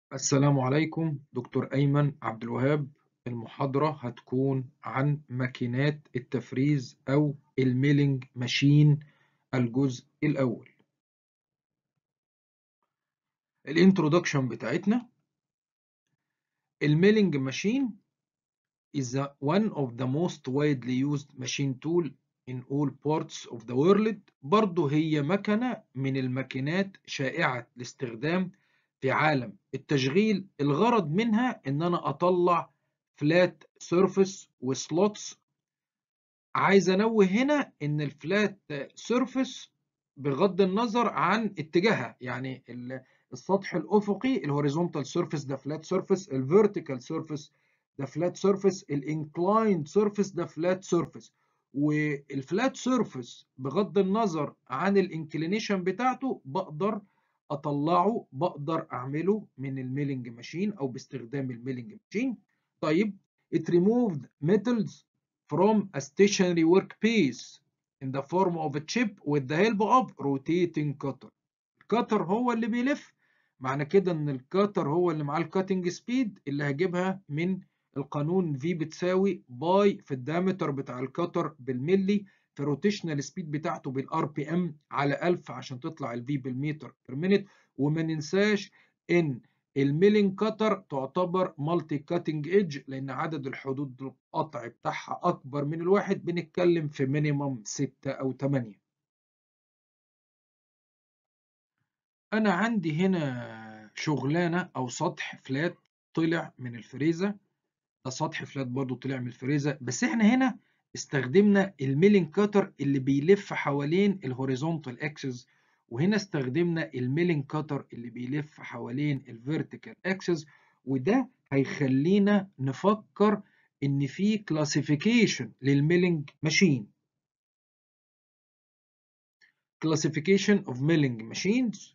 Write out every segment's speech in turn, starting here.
السلام عليكم دكتور أيمن عبد الوهاب المحاضرة هتكون عن ماكينات التفريز أو الميلينج ماشين الجزء الأول الانترودكشن بتاعتنا الميلينج ماشين is one of the most widely used machine tool in all parts of the world برضه هي مكنة من الماكينات شائعة الاستخدام في عالم التشغيل الغرض منها ان انا اطلع فلات سيرفيس وسلوتس عايز انوه هنا ان الفلات سيرفيس بغض النظر عن اتجاهها يعني السطح الافقي الهوريزونتال سيرفيس ده فلات سيرفيس الفيرتيكال سيرفيس ده فلات سيرفيس الانكلايند سيرفيس ده فلات سيرفيس والفلات سيرفيس بغض النظر عن الانكلينيشن بتاعته بقدر اطلعه بقدر اعمله من الميلينج ماشين او باستخدام الميلينج ماشين طيب it removed metals from a stationary workpiece in the form of a chip with the help of rotating cutter الكتر هو اللي بيلف معنى كده ان الكتر هو اللي معاه الكاتنج سبيد اللي هجيبها من القانون في بتساوي باي في الدايمتر بتاع الكتر بالملي في الروتيشنال سبيد بتاعته بالار بي ام على 1000 عشان تطلع الفي بالمتر بير مينيت وما ننساش ان الميلينج كتر تعتبر مالتي كاتنج ايدج لان عدد الحدود القطع بتاعها اكبر من الواحد بنتكلم في مينيمم 6 او 8 انا عندي هنا شغلانه او سطح فلات طلع من الفريزه ده سطح فلات برضو طلع من الفريزه بس احنا هنا استخدمنا الميلينج كاتر اللي بيلف حوالين الهوريزونتال اكسس وهنا استخدمنا الميلينج كاتر اللي بيلف حوالين الفيرتيكال اكسس وده هيخلينا نفكر ان في كلاسيفيكيشن للميلينج ماشين classification of milling machines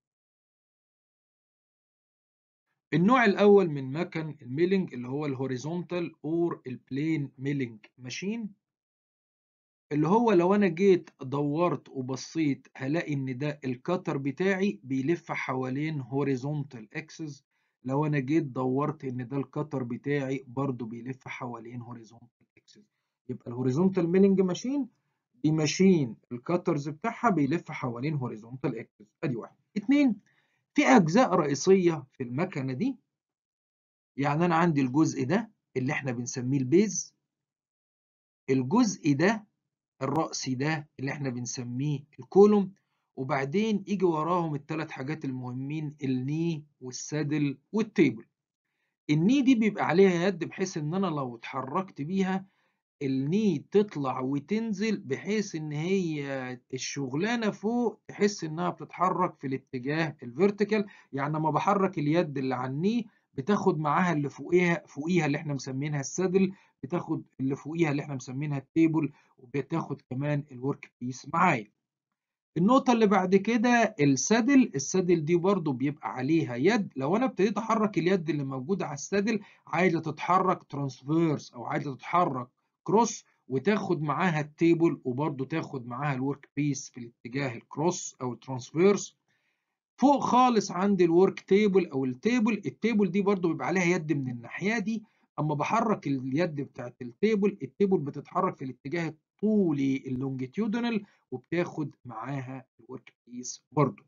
النوع الأول من مكن الميلينج اللي هو الهوريزونتال اور البلين ميلينج ماشين اللي هو لو أنا جيت دورت وبصيت هلاقي إن ده الكتر بتاعي بيلف حوالين هوريزونتال اكسس لو أنا جيت دورت إن ده الكتر بتاعي برضو بيلف حوالين هوريزونتال اكسس يبقى الهوريزونتال ميلينج ماشين دي ماشين الكترز بتاعها بيلف حوالين هوريزونتال اكسس ادي واحد اتنين في اجزاء رئيسيه في المكنه دي يعني انا عندي الجزء ده اللي احنا بنسميه البيز الجزء ده الرأسي ده اللي احنا بنسميه الكولوم وبعدين يجي وراهم الثلاث حاجات المهمين الني والسادل والتيبل الني دي بيبقى عليها يد بحيث ان انا لو اتحركت بيها الني تطلع وتنزل بحيث ان هي الشغلانه فوق تحس انها بتتحرك في الاتجاه الفيرتيكال يعني لما بحرك اليد اللي على الني بتاخد معاها اللي فوقيها فوقيها اللي احنا مسمينها السادل بتاخد اللي فوقيها اللي احنا مسمينها التيبل وبتاخد كمان الورك بيس معايا النقطة اللي بعد كده السادل السادل دي برضو بيبقى عليها يد لو انا ابتديت احرك اليد اللي موجودة على السادل عايزة تتحرك ترانسفيرس او عايزة تتحرك كروس وتاخد معاها التيبل وبرضه تاخد معاها الورك بيس في الاتجاه الكروس او الترانسفيرس فوق خالص عند الورك تيبل او التيبل التيبل دي برضه بيبقى عليها يد من الناحيه دي اما بحرك اليد بتاعت التيبل التيبل بتتحرك في الاتجاه الطولي اللونجيتيودنال وبتاخد معاها الورك بيس برضه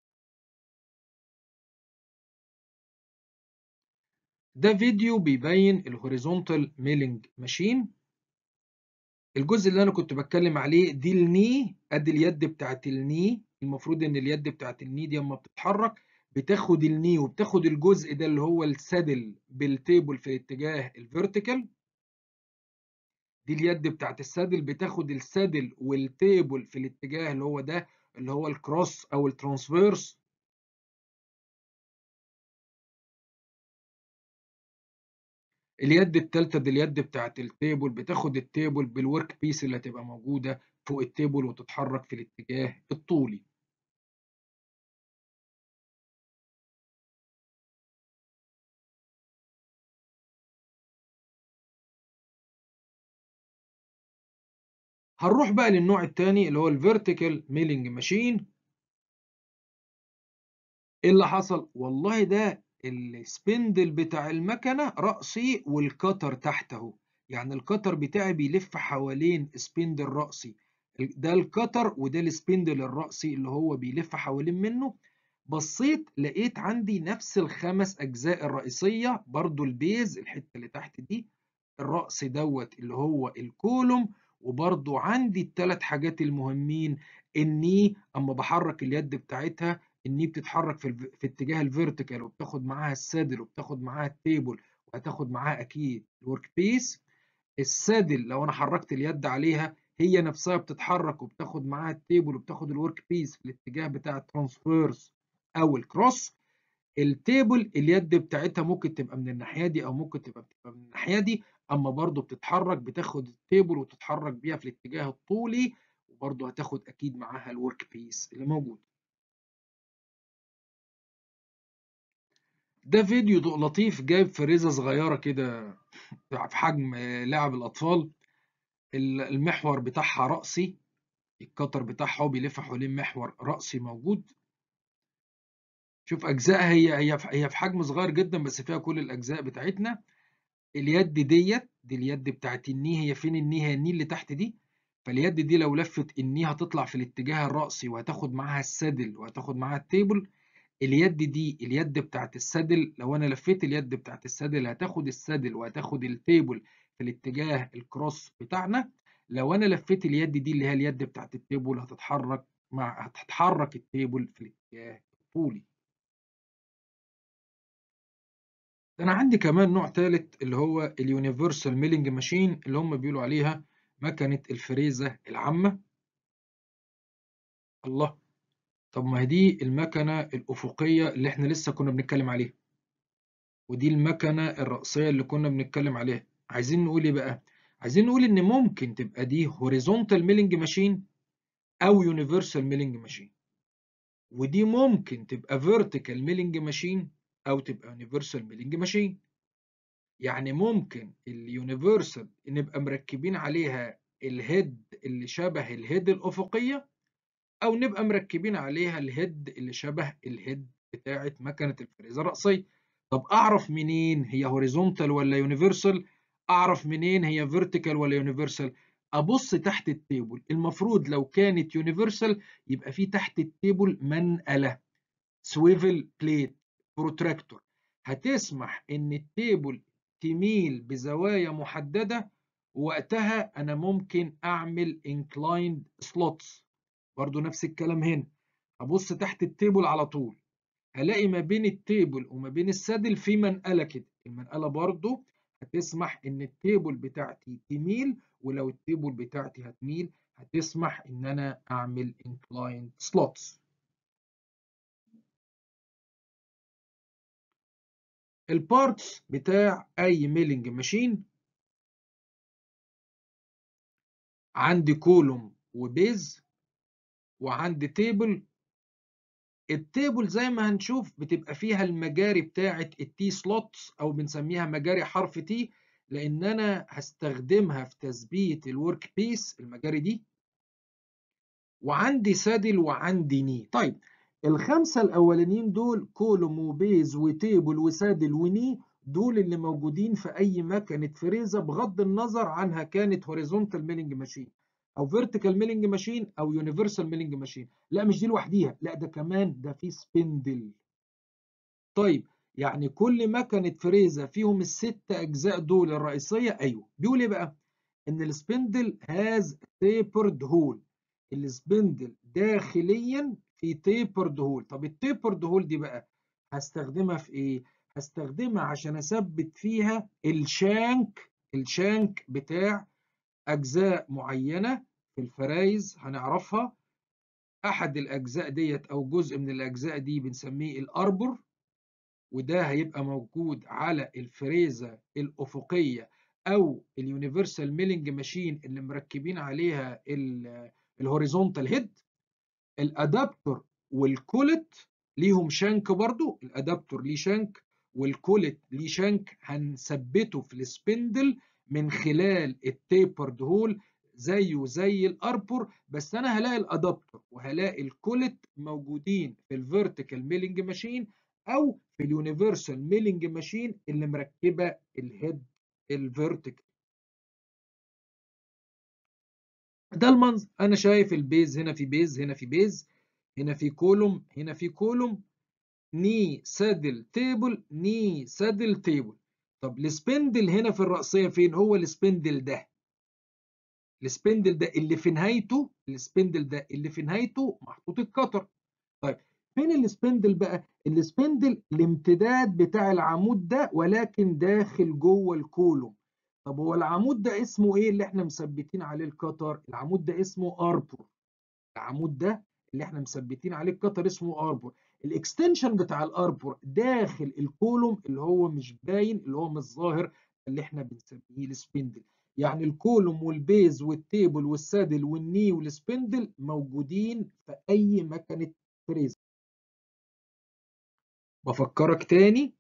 ده فيديو بيبين الهوريزونتال ميلينج ماشين الجزء اللي انا كنت بتكلم عليه دي الني ادي اليد بتاعت الني المفروض ان اليد بتاعت الني دي اما بتتحرك بتاخد الني وبتاخد الجزء ده اللي هو السادل بالتيبل في الاتجاه الفيرتيكال دي اليد بتاعت السادل بتاخد السادل والتيبل في الاتجاه اللي هو ده اللي هو الكروس او الترانسفيرس اليد التالتة دي اليد بتاعت التيبل بتاخد التيبل بالورك بيس اللي هتبقى موجودة فوق التيبل وتتحرك في الاتجاه الطولي هنروح بقى للنوع الثاني اللي هو الفيرتيكال ميلينج ماشين ايه اللي حصل والله ده السبندل بتاع المكنه رأسي والكتر تحت اهو يعني الكتر بتاعي بيلف حوالين سبندل رأسي ده الكتر وده السبندل الرأسي اللي هو بيلف حوالين منه بصيت لقيت عندي نفس الخمس أجزاء الرئيسية برضو البيز الحتة اللي تحت دي الرأس دوت اللي هو الكولوم وبرضو عندي الثلاث حاجات المهمين اني اما بحرك اليد بتاعتها اني بتتحرك في, في اتجاه الفيرتيكال وبتاخد معاها السادل وبتاخد معاها التيبل وهتاخد معاها اكيد الورك بيس السادل لو انا حركت اليد عليها هي نفسها بتتحرك وبتاخد معاها التيبل وبتاخد الورك بيس في الاتجاه بتاع الترانسفيرس او الكروس التيبل اليد بتاعتها ممكن تبقى من الناحيه دي او ممكن تبقى بتبقى من الناحيه دي اما برضو بتتحرك بتاخد التيبل وتتحرك بيها في الاتجاه الطولي وبرضو هتاخد اكيد معاها الورك بيس اللي موجود ده فيديو لطيف جايب فريزة صغيرة كده في حجم لعب الأطفال المحور بتاعها رأسي الكتر بتاعها بيلف حوالين محور رأسي موجود شوف أجزائها هي هي هي في حجم صغير جدا بس فيها كل الأجزاء بتاعتنا اليد ديت دي اليد بتاعت الني هي فين الني هي الني اللي تحت دي فاليد دي لو لفت الني هتطلع في الاتجاه الرأسي وهتاخد معاها السادل وهتاخد معاها التيبل اليد دي اليد بتاعت السادل لو انا لفيت اليد بتاعت السادل هتاخد السادل وهتاخد التيبل في الاتجاه الكروس بتاعنا لو انا لفيت اليد دي اللي هي اليد بتاعت التيبل هتتحرك مع هتتحرك التيبل في الاتجاه الطولي انا عندي كمان نوع ثالث اللي هو اليونيفرسال ميلينج ماشين اللي هم بيقولوا عليها مكنه الفريزه العامه الله طب ما هي دي المكنه الافقيه اللي احنا لسه كنا بنتكلم عليها ودي المكنه الرأسيه اللي كنا بنتكلم عليها عايزين نقول ايه بقى عايزين نقول ان ممكن تبقى دي هوريزونتال ميلينج ماشين او يونيفرسال ميلينج ماشين ودي ممكن تبقى فيرتيكال ميلينج ماشين او تبقى يونيفرسال ميلينج ماشين يعني ممكن اليونيفرسال نبقى مركبين عليها الهيد اللي شبه الهيد الافقيه او نبقى مركبين عليها الهيد اللي شبه الهيد بتاعه مكنه الفريزه الرأسيه طب اعرف منين هي هوريزونتال ولا يونيفرسال اعرف منين هي فيرتيكال ولا يونيفرسال ابص تحت التيبل المفروض لو كانت يونيفرسال يبقى في تحت التيبل منقله سويفل بليت بروتراكتور هتسمح ان التيبل تميل بزوايا محدده وقتها انا ممكن اعمل انكلايند سلوتس برضو نفس الكلام هنا هبص تحت التيبل على طول هلاقي ما بين التيبل وما بين السادل في منقله كده المنقله برضو هتسمح ان التيبل بتاعتي تميل ولو التيبل بتاعتي هتميل هتسمح ان انا اعمل انكلايند سلوتس البارتس بتاع اي ميلينج ماشين عندي كولوم وبيز وعندي تيبل التيبل زي ما هنشوف بتبقى فيها المجاري بتاعه التي سلوتس او بنسميها مجاري حرف تي لان انا هستخدمها في تثبيت الورك بيس المجاري دي وعندي سادل وعندي ني طيب الخمسه الاولانيين دول كولوم وبيز وتيبل وسادل وني دول اللي موجودين في اي مكنه فريزه بغض النظر عنها كانت هوريزونتال ميلينج ماشين او فيرتيكال ميلينج ماشين او يونيفرسال ميلينج ماشين لا مش دي لوحديها لا ده كمان ده في سبندل طيب يعني كل مكنه فريزه فيهم الست اجزاء دول الرئيسيه ايوه بيقول ايه بقى ان السبندل هاز تيبرد هول السبندل داخليا في تيبرد هول طب التيبرد هول دي بقى هستخدمها في ايه هستخدمها عشان اثبت فيها الشانك الشانك بتاع اجزاء معينه في الفرايز هنعرفها احد الاجزاء ديت او جزء من الاجزاء دي بنسميه الاربر وده هيبقى موجود على الفريزه الافقيه او اليونيفرسال ميلينج ماشين اللي مركبين عليها الهوريزونتال هيد الادابتور والكولت ليهم شانك برضو الادابتور ليه شانك والكولت ليه شانك هنثبته في السبندل من خلال التيبرد هول زيه زي الاربور بس انا هلاقي الادابتور وهلاقي الكولت موجودين في الفيرتيكال ميلينج ماشين او في اليونيفرسال ميلنج ماشين اللي مركبه الهيد الفيرتيكال ده المنظر انا شايف البيز هنا في بيز هنا في بيز هنا في كولوم هنا في كولوم ني سادل تيبل ني سادل تيبل طب السبندل هنا في الرأسية فين هو السبندل ده السبندل ده اللي في نهايته السبندل ده اللي في نهايته محطوط القطر طيب فين السبندل بقى السبندل الامتداد بتاع العمود ده ولكن داخل جوه الكولوم طب هو العمود ده اسمه ايه اللي احنا مثبتين عليه القطر العمود ده اسمه اربور العمود ده اللي احنا مثبتين عليه القطر اسمه اربور الاكستنشن بتاع الاربور داخل الكولوم اللي هو مش باين اللي هو مش ظاهر اللي احنا بنسميه السبندل يعني الكولوم والبيز والتيبل والسادل والني والسبندل موجودين في اي مكنه فريز بفكرك تاني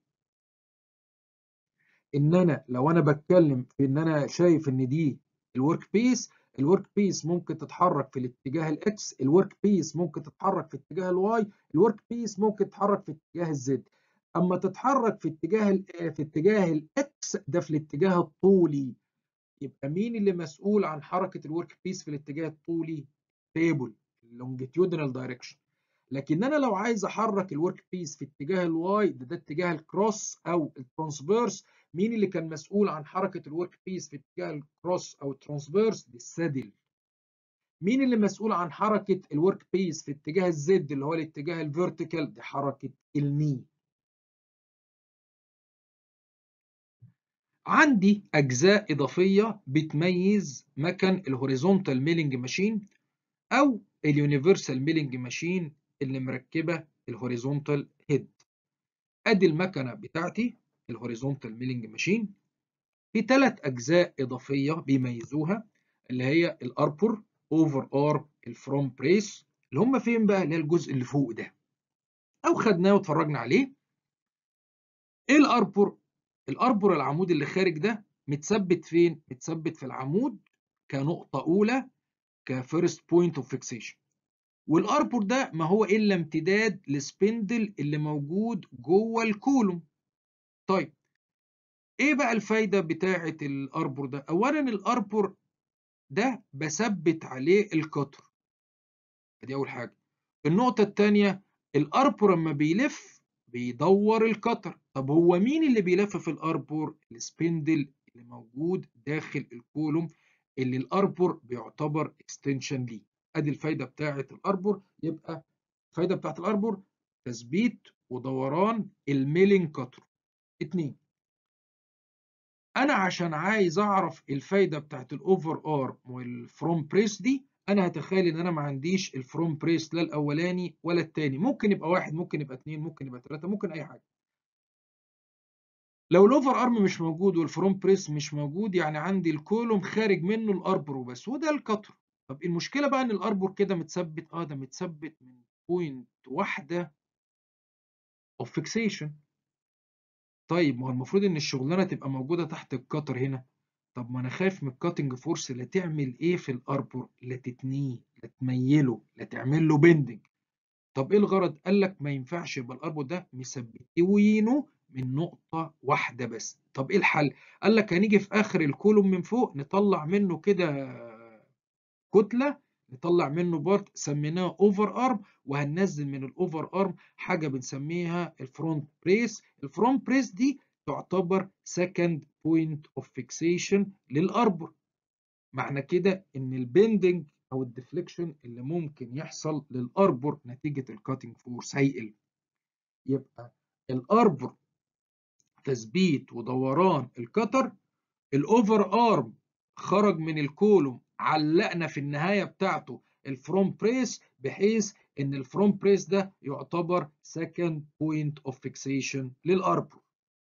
ان انا لو انا بتكلم في ان انا شايف ان دي الورك بيس الورك بيس ممكن تتحرك في الاتجاه الاكس الورك بيس ممكن تتحرك في اتجاه الواي الورك بيس ممكن تتحرك في اتجاه الزد اما تتحرك في اتجاه في اتجاه الاكس ده في الاتجاه الطولي يبقى مين اللي مسؤول عن حركه الورك بيس في الاتجاه الطولي تيبل اللونجيتيودنال دايركشن لكن انا لو عايز احرك الورك بيس في اتجاه الواي ده, ده اتجاه الكروس او الترانسفيرس مين اللي كان مسؤول عن حركه الورك بيس في اتجاه الكروس او الترانسفيرس دي السادل مين اللي مسؤول عن حركه الورك بيس في اتجاه الزد اللي هو الاتجاه الفيرتيكال دي حركه الني عندي اجزاء اضافيه بتميز مكن الهوريزونتال ميلنج ماشين او اليونيفرسال ميلنج ماشين اللي مركبه الهوريزونتال هيد ادي المكنه بتاعتي الهوريزونتال ميلنج ماشين في ثلاث اجزاء اضافيه بيميزوها اللي هي الاربور اوفر ار الفروم بريس اللي هم فين بقى اللي هي الجزء اللي فوق ده او خدناه واتفرجنا عليه ايه الاربور الاربور العمود اللي خارج ده متثبت فين متثبت في العمود كنقطه اولى كفيرست بوينت اوف فيكسيشن والاربور ده ما هو الا امتداد للسبندل اللي موجود جوه الكولوم طيب ايه بقى الفايده بتاعه الاربور ده اولا الاربور ده بثبت عليه القطر دي اول حاجه النقطه الثانيه الاربور لما بيلف بيدور القطر طب هو مين اللي بيلف في الاربور السبندل اللي موجود داخل الكولوم اللي الاربور بيعتبر اكستنشن ليه ادي الفايده بتاعه الاربور يبقى الفايده بتاعه الاربور تثبيت ودوران الميلين قطر اتنين انا عشان عايز اعرف الفايده بتاعت الاوفر ارم والفروم بريس دي انا هتخيل ان انا ما عنديش الفروم بريس لا الاولاني ولا التاني ممكن يبقى واحد ممكن يبقى اتنين ممكن يبقى تلاته ممكن اي حاجه لو الاوفر ارم مش موجود والفروم بريس مش موجود يعني عندي الكولوم خارج منه الاربر وبس وده القطر طب المشكله بقى ان الاربر كده متثبت اه ده متثبت من بوينت واحده اوف فيكسيشن طيب ما هو المفروض ان الشغلانه تبقى موجوده تحت القطر هنا طب ما انا خايف من الكاتنج فورس لا تعمل ايه في الاربور لا تتنيه لا تميله لا تعمل له بندنج طب ايه الغرض قال لك ما ينفعش يبقى الاربور ده مثبتينه من نقطه واحده بس طب ايه الحل قال لك هنيجي في اخر الكولوم من فوق نطلع منه كده كتله نطلع منه بارت سميناه اوفر ارم وهننزل من الاوفر ارم حاجه بنسميها الفرونت بريس الفرونت بريس دي تعتبر second point of fixation للاربر معنى كده ان البندنج او الديفليكشن اللي ممكن يحصل للاربر نتيجه الكاتنج فورس هيقل يبقى الاربر تثبيت ودوران الكتر الاوفر ارم خرج من الكولوم علقنا في النهايه بتاعته الفروم بريس بحيث ان الفروم بريس ده يعتبر second point of fixation للاربر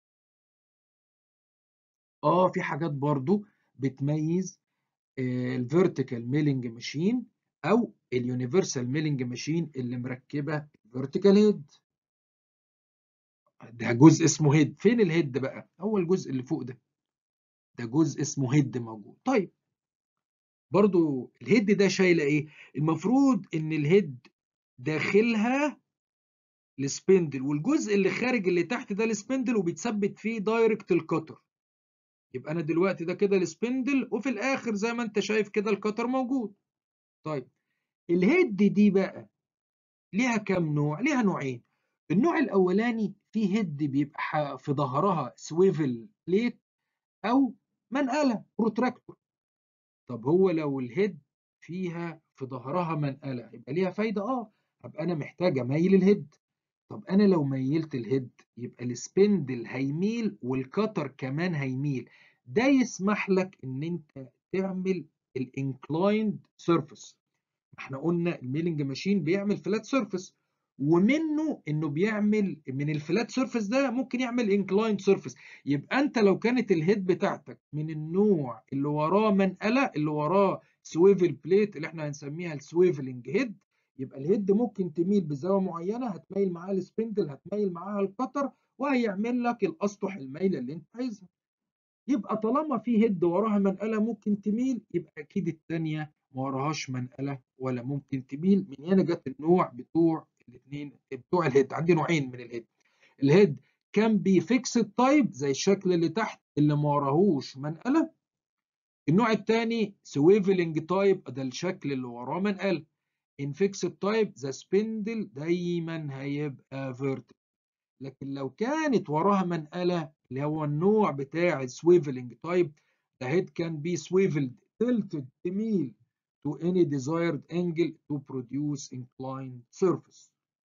اه في حاجات برضو بتميز الفيرتيكال ميلنج ماشين او اليونيفرسال ميلنج ماشين اللي مركبه فيرتيكال هيد ده جزء اسمه هيد فين الهيد بقى هو الجزء اللي فوق ده ده جزء اسمه هيد موجود طيب برضو الهيد ده شايله ايه المفروض ان الهيد داخلها السبندل والجزء اللي خارج اللي تحت ده السبندل وبيتثبت فيه دايركت الكتر يبقى انا دلوقتي ده كده السبندل وفي الاخر زي ما انت شايف كده الكتر موجود طيب الهيد دي بقى ليها كام نوع ليها نوعين النوع الاولاني فيه هيد بيبقى في ظهرها سويفل بليت او منقله بروتراكتور طب هو لو الهيد فيها في ظهرها منقله يبقى ليها فايده اه ابقى انا محتاج اميل الهيد طب انا لو ميلت الهيد يبقى السبندل هيميل والكتر كمان هيميل ده يسمح لك ان انت تعمل الانكلايند سيرفيس احنا قلنا الميلنج ماشين بيعمل فلات سيرفيس ومنه انه بيعمل من الفلات سيرفيس ده ممكن يعمل انكلايند سيرفيس يبقى انت لو كانت الهيد بتاعتك من النوع اللي وراه منقله اللي وراه سويفل بليت اللي احنا هنسميها السويفلنج هيد يبقى الهيد ممكن تميل بزاويه معينه هتميل معاها السبندل هتميل معاها القطر وهيعمل لك الاسطح المايله اللي انت عايزها يبقى طالما في هيد وراها منقله ممكن تميل يبقى اكيد الثانيه ما وراهاش منقله ولا ممكن تميل من هنا جت النوع بتوع الاثنين بتوع الهيد عندي نوعين من الهيد الهيد كان بي فيكسد تايب زي الشكل اللي تحت اللي ما وراهوش منقله النوع الثاني سويفلنج تايب ده الشكل اللي وراه منقله in fixed type the spindle دايما هيبقى vertical لكن لو كانت وراها منقلة اللي هو النوع بتاع السويفلنج تايب the head can be swiveled tilted تميل to any desired angle to produce inclined surface.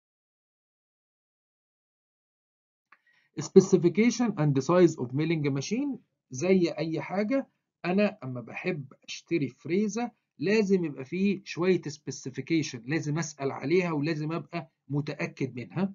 Specification and the size of milling machine زي أي حاجة أنا أما بحب أشتري فريزة لازم يبقى فيه شوية سبيسيفيكيشن لازم أسأل عليها ولازم أبقى متأكد منها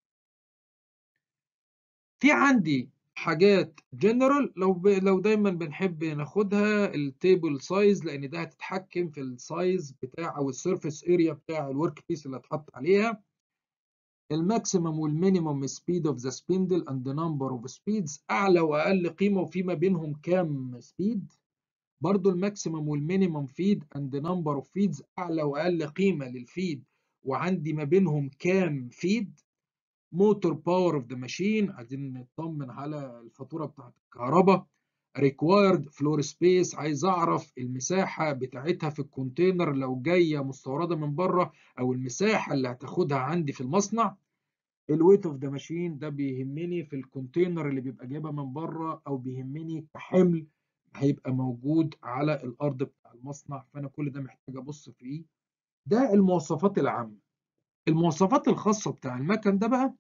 في عندي حاجات جنرال لو ب... لو دايما بنحب ناخدها التيبل سايز لان ده هتتحكم في السايز بتاع او السيرفيس اريا بتاع الورك بيس اللي هتحط عليها الماكسيمم والمينيمم سبيد اوف ذا سبيندل اند نمبر اوف سبيدز اعلى واقل قيمه وفي ما بينهم كام سبيد برضو الماكسيمم والمينيمم فيد اند نمبر اوف فيدز اعلى واقل قيمه للفيد وعندي ما بينهم كام فيد موتور باور اوف ذا ماشين عايزين نطمن على الفاتوره بتاعت الكهرباء ريكوايرد فلور سبيس عايز اعرف المساحه بتاعتها في الكونتينر لو جايه مستورده من بره او المساحه اللي هتاخدها عندي في المصنع الويت اوف ذا ماشين ده بيهمني في الكونتينر اللي بيبقى جايبها من بره او بيهمني كحمل هيبقى موجود على الارض بتاع المصنع فانا كل ده محتاج ابص فيه ده المواصفات العامه المواصفات الخاصه بتاع المكن ده بقى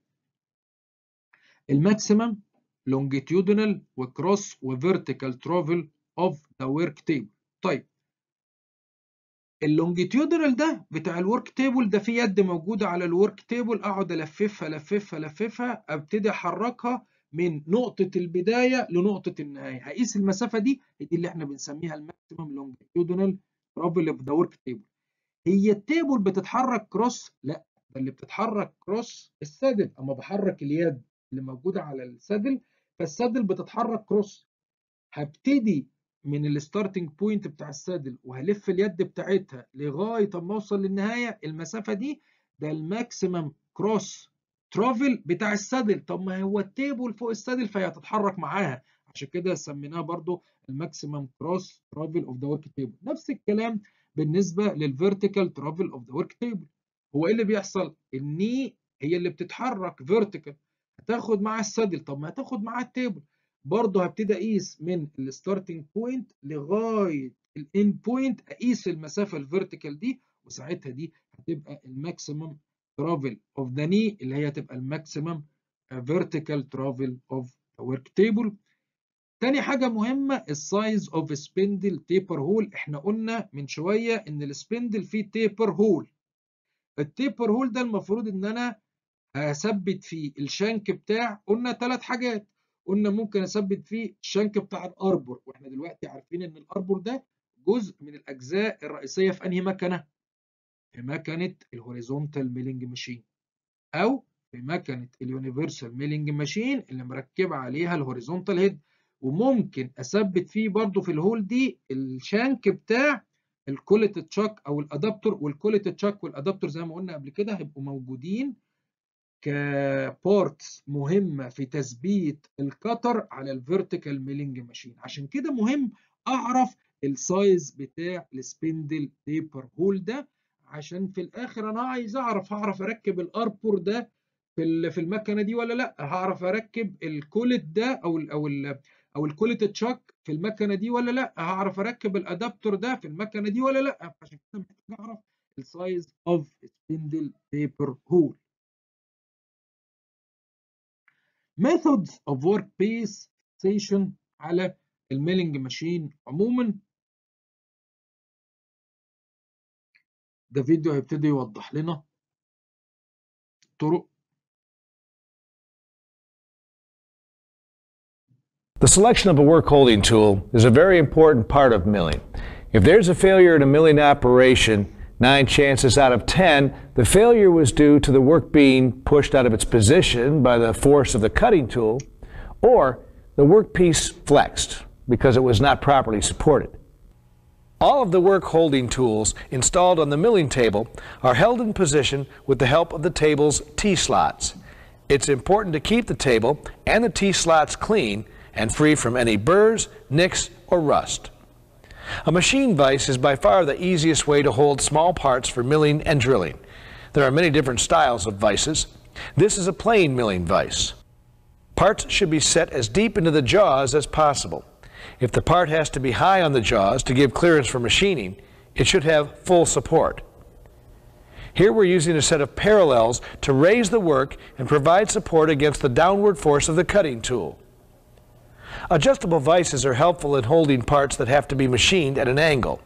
الماكسيمم longitudinal وكروس وفيرتيكال ترافل اوف ذا ورك تيبل طيب اللونجيتيودنال ده بتاع الورك تيبل ده في يد موجوده على الورك تيبل اقعد الففها الففها الففها ابتدي احركها من نقطه البدايه لنقطه النهايه هقيس المسافه دي دي اللي احنا بنسميها الماكسيمم لونجيتيودنال ترافل اوف ذا ورك تيبل هي التيبل بتتحرك كروس لا ده اللي بتتحرك كروس السادل اما بحرك اليد اللي موجوده على السادل فالسادل بتتحرك كروس هبتدي من الستارتنج بوينت بتاع السادل وهلف اليد بتاعتها لغايه اما اوصل للنهايه المسافه دي ده الماكسيمم كروس ترافل بتاع السادل طب ما هو التيبل فوق السادل فهي هتتحرك معاها عشان كده سميناها برضو الماكسيمم كروس ترافل اوف ذا ورك تيبل نفس الكلام بالنسبه للفيرتيكال ترافل اوف ذا ورك تيبل هو ايه اللي بيحصل الني هي اللي بتتحرك فيرتيكال هتاخد مع السادل طب ما هتاخد مع التيبل برضه هبتدي اقيس من الستارتنج بوينت لغايه الاند بوينت اقيس المسافه الفيرتيكال دي وساعتها دي هتبقى الماكسيمم ترافل اوف ذا ني اللي هي هتبقى الماكسيمم فيرتيكال ترافل اوف ذا ورك تيبل تاني حاجة مهمة السايز اوف سبندل تيبر هول احنا قلنا من شوية ان السبندل فيه تيبر هول التيبر هول ده المفروض ان انا هثبت فيه الشانك بتاع قلنا ثلاث حاجات قلنا ممكن اثبت فيه الشانك بتاع الاربور واحنا دلوقتي عارفين ان الاربور ده جزء من الاجزاء الرئيسيه في انهي مكنه في مكنه الهوريزونتال ميلينج ماشين او في مكنه اليونيفرسال ميلينج ماشين اللي مركبه عليها الهوريزونتال هيد وممكن اثبت فيه برضو في الهول دي الشانك بتاع الكوليت تشاك او الادابتور والكوليت تشاك والادابتور زي ما قلنا قبل كده هيبقوا موجودين كبارتس مهمه في تثبيت الكتر على الفيرتيكال ميلينج ماشين عشان كده مهم اعرف السايز بتاع السبندل تيبر هول ده عشان في الاخر انا عايز اعرف هعرف اركب الاربور ده في في المكنه دي ولا لا هعرف اركب الكولت ده او ال او ال او الكولت تشاك في المكنه دي ولا لا هعرف اركب الادابتور ده في المكنه دي ولا لا عشان كده محتاج اعرف السايز اوف سبندل تيبر هول methods of work piece fixation على الميلنج ماشين عموما ده فيديو هيبتدي يوضح لنا طرق The selection of a work holding tool is a very important part of milling. If there's a failure in a milling operation, nine chances out of ten, the failure was due to the work being pushed out of its position by the force of the cutting tool, or the workpiece flexed because it was not properly supported. All of the work holding tools installed on the milling table are held in position with the help of the table's T-slots. It's important to keep the table and the T-slots clean and free from any burrs, nicks, or rust. A machine vise is by far the easiest way to hold small parts for milling and drilling. There are many different styles of vices. This is a plain milling vise. Parts should be set as deep into the jaws as possible. If the part has to be high on the jaws to give clearance for machining, it should have full support. Here we're using a set of parallels to raise the work and provide support against the downward force of the cutting tool. Adjustable vices are helpful in holding parts that have to be machined at an angle.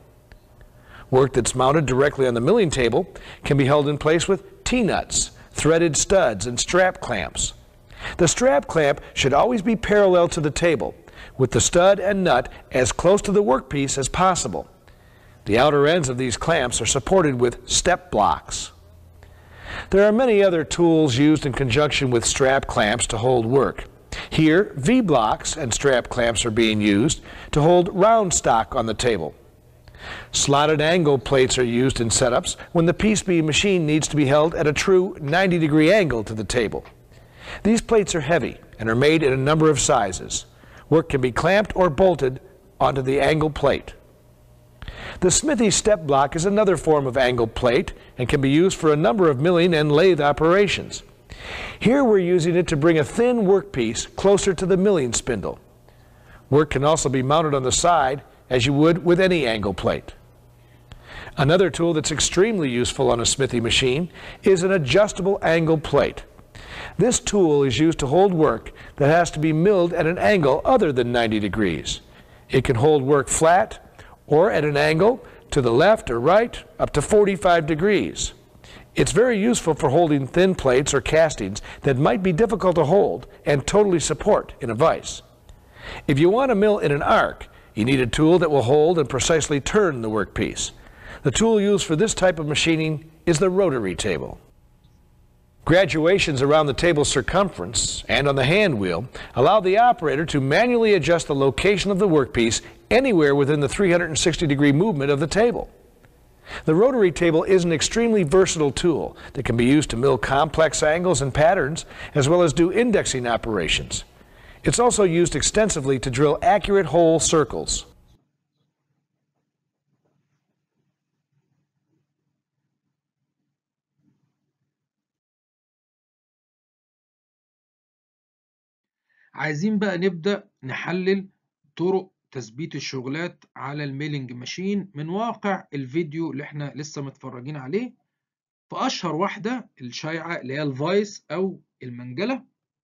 Work that's mounted directly on the milling table can be held in place with T-nuts, threaded studs, and strap clamps. The strap clamp should always be parallel to the table, with the stud and nut as close to the workpiece as possible. The outer ends of these clamps are supported with step blocks. There are many other tools used in conjunction with strap clamps to hold work. Here, V-blocks and strap clamps are being used to hold round stock on the table. Slotted angle plates are used in setups when the piece being machined needs to be held at a true 90 degree angle to the table. These plates are heavy and are made in a number of sizes. Work can be clamped or bolted onto the angle plate. The smithy step block is another form of angle plate and can be used for a number of milling and lathe operations. Here we're using it to bring a thin workpiece closer to the milling spindle. Work can also be mounted on the side as you would with any angle plate. Another tool that's extremely useful on a smithy machine is an adjustable angle plate. This tool is used to hold work that has to be milled at an angle other than 90 degrees. It can hold work flat or at an angle to the left or right up to 45 degrees. It's very useful for holding thin plates or castings that might be difficult to hold and totally support in a vise. If you want to mill in an arc, you need a tool that will hold and precisely turn the workpiece. The tool used for this type of machining is the rotary table. Graduations around the table's circumference and on the hand wheel allow the operator to manually adjust the location of the workpiece anywhere within the 360 degree movement of the table. The rotary table is an extremely versatile tool that can be used to mill complex angles and patterns as well as do indexing operations. It's also used extensively to drill accurate hole circles. عايزين بقى نبدأ نحلل طرق تثبيت الشغلات على الميلينج ماشين من واقع الفيديو اللي احنا لسه متفرجين عليه فأشهر واحدة الشايعة اللي هي الفايس أو المنجلة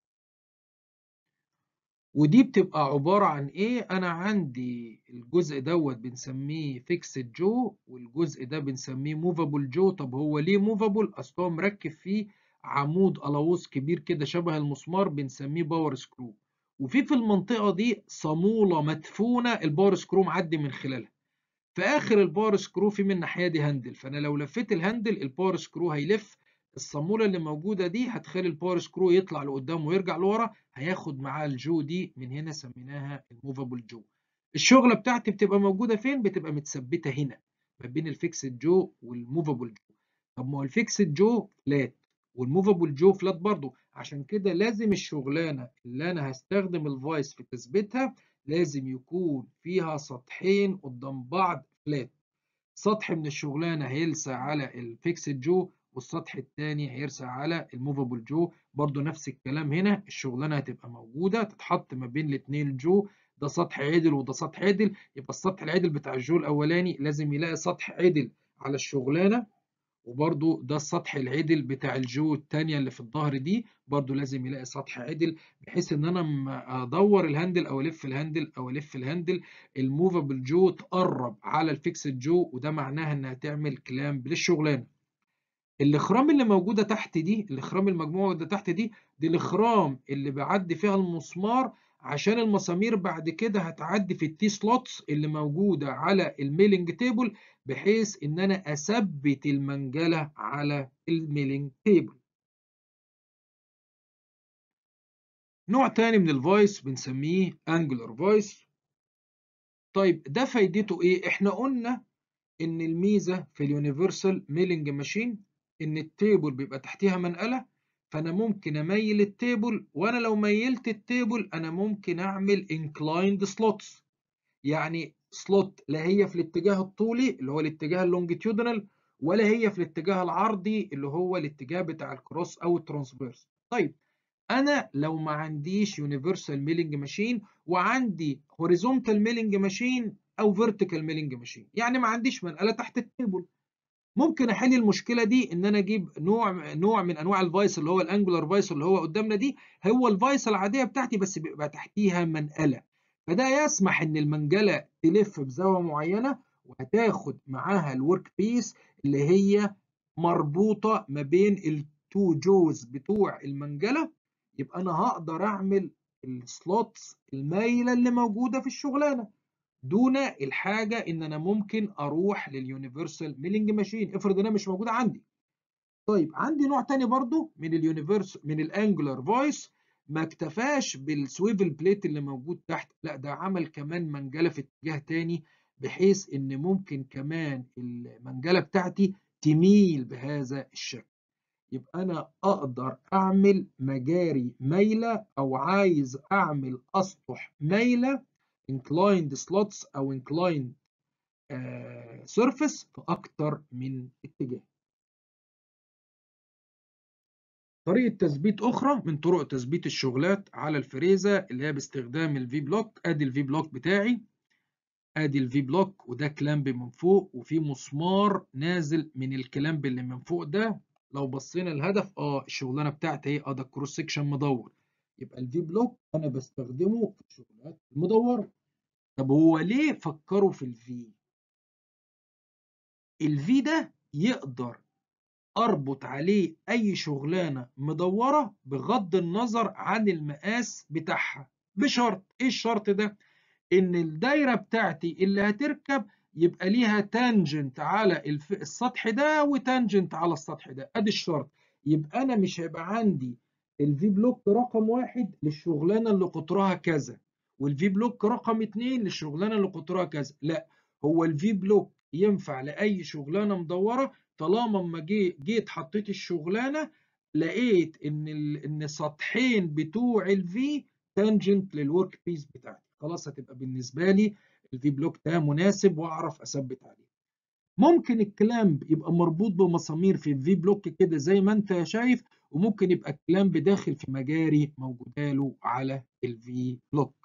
ودي بتبقى عبارة عن إيه؟ أنا عندي الجزء دوت بنسميه فيكسد جو والجزء ده بنسميه موفابل جو طب هو ليه موفابل؟ أصل هو مركب فيه عمود قلاووز كبير كده شبه المسمار بنسميه باور سكرو وفي في المنطقة دي صامولة مدفونة الباور سكرو معدي من خلالها في آخر الباور سكرو في من الناحية دي هندل فأنا لو لفيت الهندل الباور سكرو هيلف الصامولة اللي موجودة دي هتخلي الباور سكرو يطلع لقدام ويرجع لورا هياخد معاه الجو دي من هنا سميناها الموفابل جو الشغلة بتاعتي بتبقى موجودة فين؟ بتبقى متثبتة هنا ما بين الفيكسد جو والموفابل جو طب ما هو الفيكسد جو فلات والموفابل جو فلات برضو عشان كده لازم الشغلانه اللي انا هستخدم الفايس في تثبيتها لازم يكون فيها سطحين قدام بعض فلات سطح من الشغلانه هيرسى على الفيكسد جو والسطح الثاني هيرسى على الموفابل جو برضو نفس الكلام هنا الشغلانه هتبقى موجوده تتحط ما بين الاثنين جو ده سطح عدل وده سطح عدل يبقى السطح العدل بتاع الجو الاولاني لازم يلاقي سطح عدل على الشغلانه وبرضو ده السطح العدل بتاع الجو الثانيه اللي في الظهر دي برضو لازم يلاقي سطح عدل بحيث ان انا لما ادور الهاندل او الف الهاندل او الف الهاندل الموفابل جو تقرب على الفيكسد جو وده معناها انها تعمل كلامب للشغلانه الاخرام اللي موجوده تحت دي الاخرام المجموعه اللي تحت دي دي الاخرام اللي بعدي فيها المسمار عشان المسامير بعد كده هتعدي في التي سلوتس اللي موجوده على الميلنج تيبل بحيث ان انا اثبت المنجله على الميلنج تيبل نوع تاني من الفويس بنسميه انجلر فويس طيب ده فايدته ايه احنا قلنا ان الميزه في اليونيفرسال ميلنج ماشين ان التيبل بيبقى تحتيها منقله فانا ممكن اميل التيبل وانا لو ميلت التيبل انا ممكن اعمل انكلايند سلوتس يعني سلوت لا هي في الاتجاه الطولي اللي هو الاتجاه اللونجيتيودنال ولا هي في الاتجاه العرضي اللي هو الاتجاه بتاع الكروس او الترانسفيرس طيب انا لو ما عنديش يونيفرسال ميلنج ماشين وعندي هوريزونتال ميلنج ماشين او فيرتيكال ميلنج ماشين يعني ما عنديش منقله تحت التيبل ممكن احل المشكله دي ان انا اجيب نوع نوع من انواع الفايس اللي هو الانجولار فايس اللي هو قدامنا دي هو الفايس العاديه بتاعتي بس بيبقى تحتيها منقله فده يسمح ان المنجله تلف بزاويه معينه وهتاخد معاها الورك بيس اللي هي مربوطه ما بين التو جوز بتوع المنجله يبقى انا هقدر اعمل السلوتس المايله اللي موجوده في الشغلانه دون الحاجه ان انا ممكن اروح لليونيفرسال ميلنج ماشين افرض انها مش موجوده عندي طيب عندي نوع تاني برضو من اليونيفرس من الانجلر فويس ما اكتفاش بالسويفل بليت اللي موجود تحت لا ده عمل كمان منجله في اتجاه تاني بحيث ان ممكن كمان المنجله بتاعتي تميل بهذا الشكل يبقى انا اقدر اعمل مجاري مايله او عايز اعمل اسطح مايله inclined slots او inclined uh, surface في اكتر من اتجاه طريقة تثبيت أخرى من طرق تثبيت الشغلات على الفريزة اللي هي باستخدام الفي بلوك أدي الفي بلوك بتاعي أدي الفي بلوك وده كلامب من فوق وفي مسمار نازل من الكلامب اللي من فوق ده لو بصينا الهدف اه الشغلانة بتاعتي اهي اه ده الكروس سكشن مدور يبقى الفي بلوك أنا بستخدمه في الشغلات المدورة طب هو ليه فكروا في الفي؟ الفي ده يقدر اربط عليه اي شغلانه مدوره بغض النظر عن المقاس بتاعها بشرط ايه الشرط ده ان الدايره بتاعتي اللي هتركب يبقى ليها تانجنت على السطح ده وتانجنت على السطح ده ادي الشرط يبقى انا مش هيبقى عندي الفي بلوك رقم واحد للشغلانه اللي قطرها كذا والفي بلوك رقم اتنين للشغلانه اللي قطرها كذا لا هو الفي بلوك ينفع لاي شغلانه مدوره طالما اما جيت حطيت الشغلانه لقيت ان ان السطحين بتوع الفي تانجنت للورك بيس بتاعتي خلاص هتبقى بالنسبه لي الفي بلوك ده مناسب واعرف اثبت عليه ممكن الكلامب يبقى مربوط بمسامير في الفي بلوك كده زي ما انت شايف وممكن يبقى الكلامب داخل في مجاري موجوده له على الفي بلوك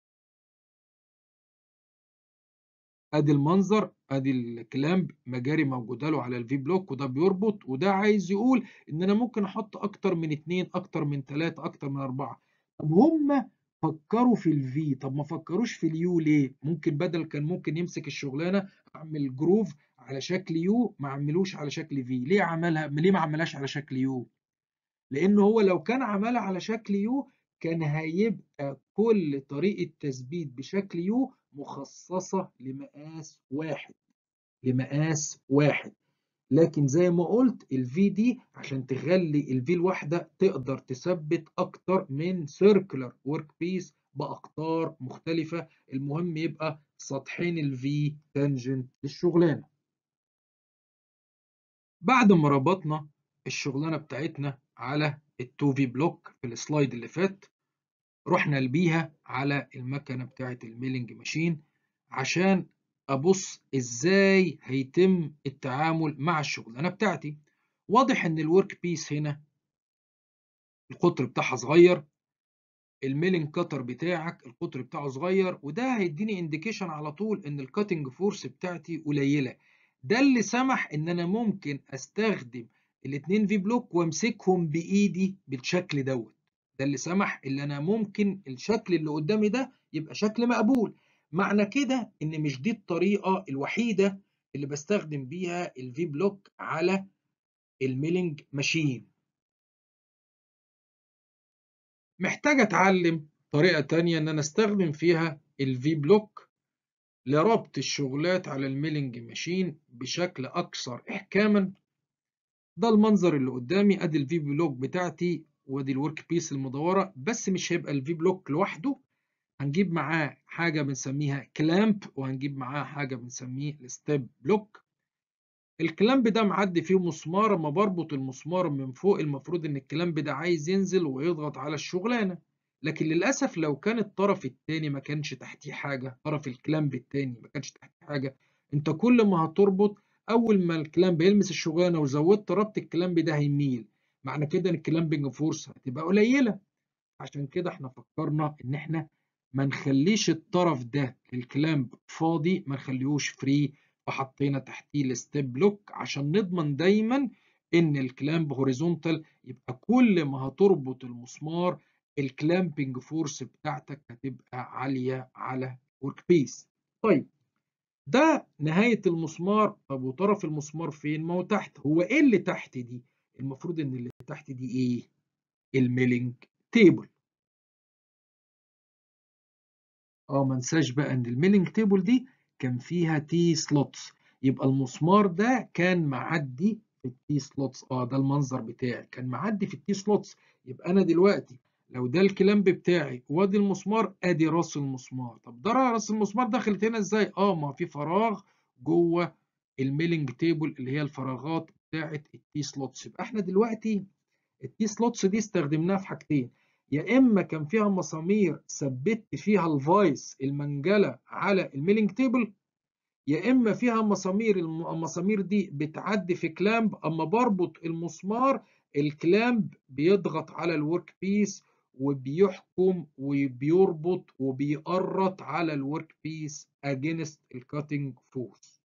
ادي المنظر ادي الكلامب مجاري موجوده له على الفي بلوك وده بيربط وده عايز يقول ان انا ممكن احط اكتر من اتنين اكتر من تلاته اكتر من اربعه طب هم فكروا في الفي طب ما فكروش في اليو ليه ممكن بدل كان ممكن يمسك الشغلانه اعمل جروف على شكل يو ما اعملوش على شكل في ليه عملها ليه ما عملهاش على شكل يو لان هو لو كان عملها على شكل يو كان هيبقى كل طريقه تثبيت بشكل يو مخصصة لمقاس واحد لمقاس واحد لكن زي ما قلت الفي دي عشان تخلي الفي الواحدة تقدر تثبت أكتر من سيركلر ورك بيس بأقطار مختلفة المهم يبقى سطحين الفي تانجنت للشغلانة بعد ما ربطنا الشغلانة بتاعتنا على التو في بلوك في السلايد اللي فات رحنا بيها على المكنة بتاعة الميلينج ماشين عشان أبص إزاي هيتم التعامل مع الشغلانة بتاعتي واضح إن الورك بيس هنا القطر بتاعها صغير الميلينج كتر بتاعك القطر بتاعه صغير وده هيديني انديكيشن على طول ان الكاتنج فورس بتاعتي قليله ده اللي سمح ان انا ممكن استخدم الاتنين في بلوك وامسكهم بايدي بالشكل دوت ده اللي سمح ان انا ممكن الشكل اللي قدامي ده يبقى شكل مقبول معنى كده ان مش دي الطريقه الوحيده اللي بستخدم بيها الفي بلوك على الميلينج ماشين محتاج اتعلم طريقة تانية ان انا استخدم فيها الفي بلوك لربط الشغلات على الميلينج ماشين بشكل اكثر احكاما ده المنظر اللي قدامي ادي الفي بلوك بتاعتي وادي الورك بيس المدورة بس مش هيبقى الفي بلوك لوحده هنجيب معاه حاجة بنسميها كلامب وهنجيب معاه حاجة بنسميه الستيب بلوك الكلامب ده معدي فيه مسمار اما بربط المسمار من فوق المفروض ان الكلامب ده عايز ينزل ويضغط على الشغلانه لكن للاسف لو كان الطرف التاني ما كانش تحتيه حاجه طرف الكلامب التاني ما كانش تحتيه حاجه انت كل ما هتربط اول ما الكلامب يلمس الشغلانه وزودت ربط الكلامب ده هيميل معنى كده ان الكلامبنج فورس هتبقى قليله عشان كده احنا فكرنا ان احنا ما نخليش الطرف ده للكلامب فاضي ما نخليهوش فري فحطينا تحتيه الستيب بلوك عشان نضمن دايما ان الكلامب هوريزونتال يبقى كل ما هتربط المسمار الكلامبنج فورس بتاعتك هتبقى عاليه على ورك بيس طيب ده نهايه المسمار طب وطرف المسمار فين ما هو تحت هو ايه اللي تحت دي المفروض ان اللي تحت دي ايه الميلينج تيبل اه ما انساش بقى ان الميلينج تيبل دي كان فيها تي سلوتس يبقى المسمار ده كان معدي في التي سلوتس اه ده المنظر بتاعي كان معدي في التي سلوتس يبقى انا دلوقتي لو ده الكلامب بتاعي وادي المسمار ادي راس المسمار طب ده راس المسمار دخلت هنا ازاي اه ما في فراغ جوه الميلينج تيبل اللي هي الفراغات بتاعه التي سلوتس يبقى احنا دلوقتي التي سلوتس دي استخدمناها في حاجتين يا اما كان فيها مسامير ثبت فيها الفايس المنجله على الميلينج تيبل يا اما فيها مسامير المسامير دي بتعدي في كلامب اما بربط المسمار الكلامب بيضغط على الورك بيس وبيحكم وبيربط وبيقرط على الورك بيس اجينست الكاتنج فورس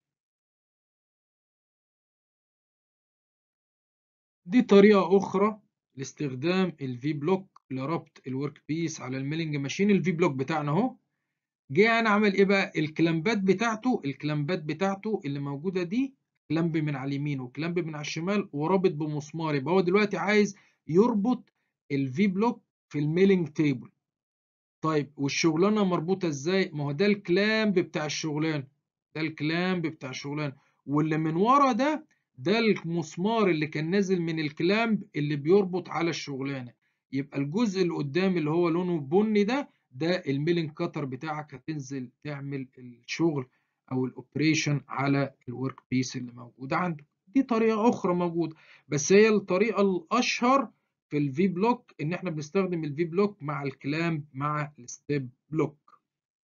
دي طريقه اخرى لاستخدام الفي بلوك لربط الورك بيس على الميلينج ماشين الفي بلوك بتاعنا اهو جه انا عمل ايه بقى الكلامبات بتاعته الكلامبات بتاعته اللي موجوده دي كلامب من على اليمين وكلامب من على الشمال ورابط بمسمار يبقى هو دلوقتي عايز يربط الفي بلوك في الميلينج تيبل طيب والشغلانه مربوطه ازاي ما هو ده الكلامب بتاع الشغلانه ده الكلامب بتاع الشغلانه واللي من ورا ده ده المسمار اللي كان نازل من الكلامب اللي بيربط على الشغلانه يبقى الجزء اللي قدام اللي هو لونه بني ده ده الميلينج كاتر بتاعك هتنزل تعمل الشغل او الاوبريشن على الورك بيس اللي موجود عندك دي طريقه اخرى موجوده بس هي الطريقه الاشهر في الفي بلوك ان احنا بنستخدم الفي بلوك مع الكلام مع الستيب بلوك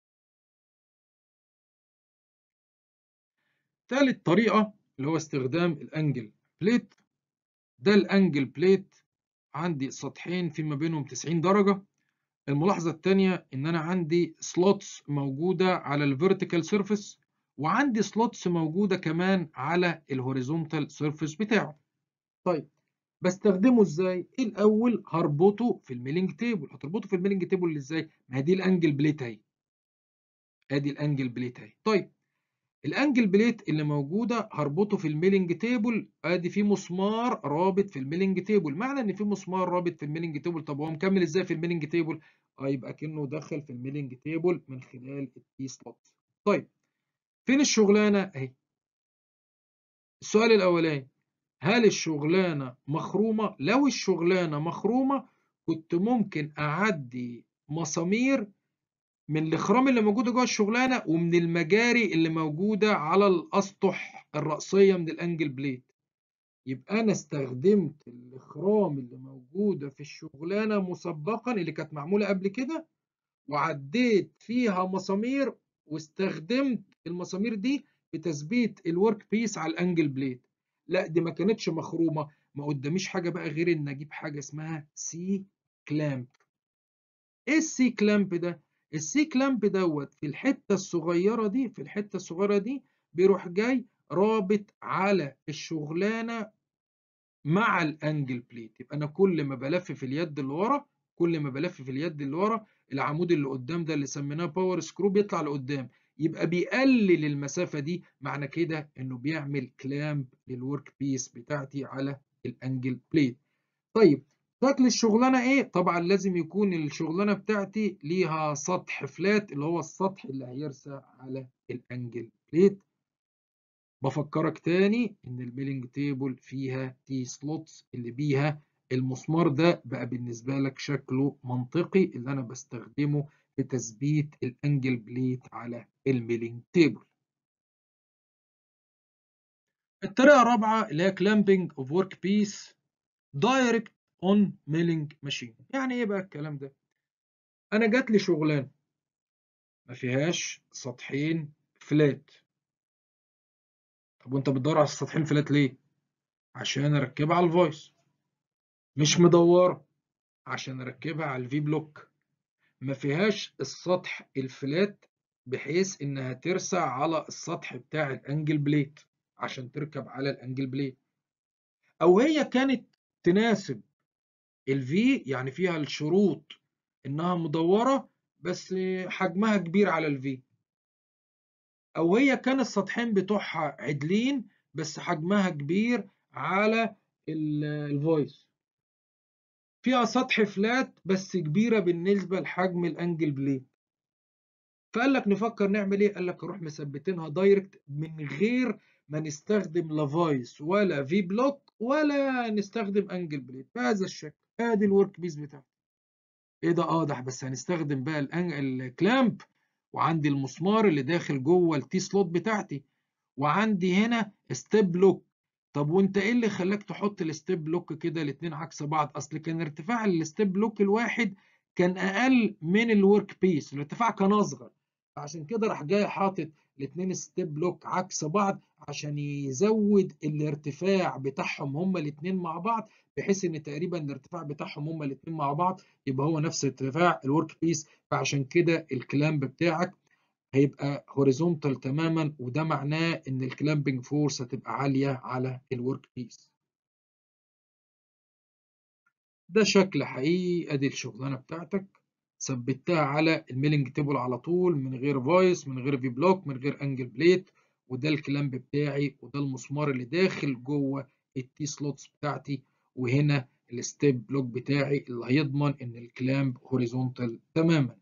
ثالث طريقه اللي هو استخدام الانجل بليت ده الانجل بليت عندي سطحين في ما بينهم 90 درجه الملاحظة الثانية إن أنا عندي سلوتس موجودة على الفيرتيكال سيرفيس وعندي سلوتس موجودة كمان على الهوريزونتال سيرفيس بتاعه. طيب بستخدمه ازاي؟ الأول هربطه في الميلينج تيبل، هتربطه في الميلينج تيبل ازاي؟ ما هي دي الأنجل بليت أهي. أدي الأنجل بليت أهي. طيب الانجل بليت اللي موجوده هربطه في الميلينج تيبل ادي في مسمار رابط في الميلينج تيبل معنى ان في مسمار رابط في الميلينج تيبل طب هو مكمل ازاي في الميلينج تيبل اه يبقى كانه دخل في الميلينج تيبل من خلال التي سلوت طيب فين الشغلانه اهي السؤال الاولاني هل الشغلانه مخرومه لو الشغلانه مخرومه كنت ممكن اعدي مسامير من الاخرام اللي موجوده جوه الشغلانه ومن المجاري اللي موجوده على الاسطح الرأسيه من الانجل بليت يبقى أنا استخدمت الإخرام اللي موجودة في الشغلانة مسبقا اللي كانت معمولة قبل كده وعديت فيها مسامير واستخدمت المسامير دي في تثبيت الورك بيس على الانجل بليد لا دي ما كانتش مخرومه ما قداميش حاجه بقى غير ان اجيب حاجه اسمها سي كلامب ايه السي كلامب ده السي كلامب دوت في الحته الصغيره دي في الحته الصغيره دي بيروح جاي رابط على الشغلانه مع الانجل بليت يبقى انا كل ما بلف في اليد اللي ورا كل ما بلف في اليد اللي ورا العمود اللي قدام ده اللي سميناه باور سكرو بيطلع لقدام يبقى بيقلل المسافه دي معنى كده انه بيعمل كلامب للورك بيس بتاعتي على الانجل بليت طيب شكل الشغلانه ايه طبعا لازم يكون الشغلانه بتاعتي ليها سطح فلات اللي هو السطح اللي هيرسى على الانجل بليت بفكرك تاني ان الميلينج تيبل فيها تي سلوتس اللي بيها المسمار ده بقى بالنسبة لك شكله منطقي اللي أنا بستخدمه في تثبيت الأنجل بليت على الميلينج تيبل. الطريقة الرابعة اللي هي clamping of work piece direct on milling machine. يعني إيه بقى الكلام ده؟ أنا جات لي شغلانة ما فيهاش سطحين فلات. طب وأنت بتدور على السطحين فلات ليه؟ عشان أركبها على الفويس. مش مدورة عشان اركبها على الفي بلوك ما فيهاش السطح الفلات بحيث انها ترسى على السطح بتاع الانجل بليت عشان تركب على الانجل بليت او هي كانت تناسب الفي يعني فيها الشروط انها مدورة بس حجمها كبير على الفي او هي كان السطحين بتوعها عدلين بس حجمها كبير على الفويس فيها سطح فلات بس كبيرة بالنسبة لحجم الانجل بليد فقال لك نفكر نعمل ايه قال لك نروح مثبتينها دايركت من غير ما نستخدم لا فايس ولا في بلوك ولا نستخدم انجل بليد بهذا الشكل ادي الورك بيس بتاعتي ايه ده اه ده بس هنستخدم بقى الكلامب وعندي المسمار اللي داخل جوه التي سلوت بتاعتي وعندي هنا ستيب لوك طب وانت ايه اللي خلاك تحط الستيب لوك كده الاتنين عكس بعض اصل كان ارتفاع الستيب لوك الواحد كان اقل من الورك بيس الارتفاع كان اصغر عشان كده راح جاي حاطط الاتنين ستيب لوك عكس بعض عشان يزود الارتفاع بتاعهم هما الاتنين مع بعض بحيث ان تقريبا الارتفاع بتاعهم هما الاتنين مع بعض يبقى هو نفس ارتفاع الورك بيس فعشان كده الكلامب بتاعك هيبقى هوريزونتال تماما وده معناه ان الكلامبنج فورس هتبقى عاليه على الورك بيس ده شكل حقيقي ادي الشغلانه بتاعتك ثبتها على الميلنج تيبل على طول من غير فايس من غير في بلوك من غير انجل بليت وده الكلامب بتاعي وده المسمار اللي داخل جوه التي سلوتس بتاعتي وهنا الستيب بلوك بتاعي اللي هيضمن ان الكلامب هوريزونتال تماما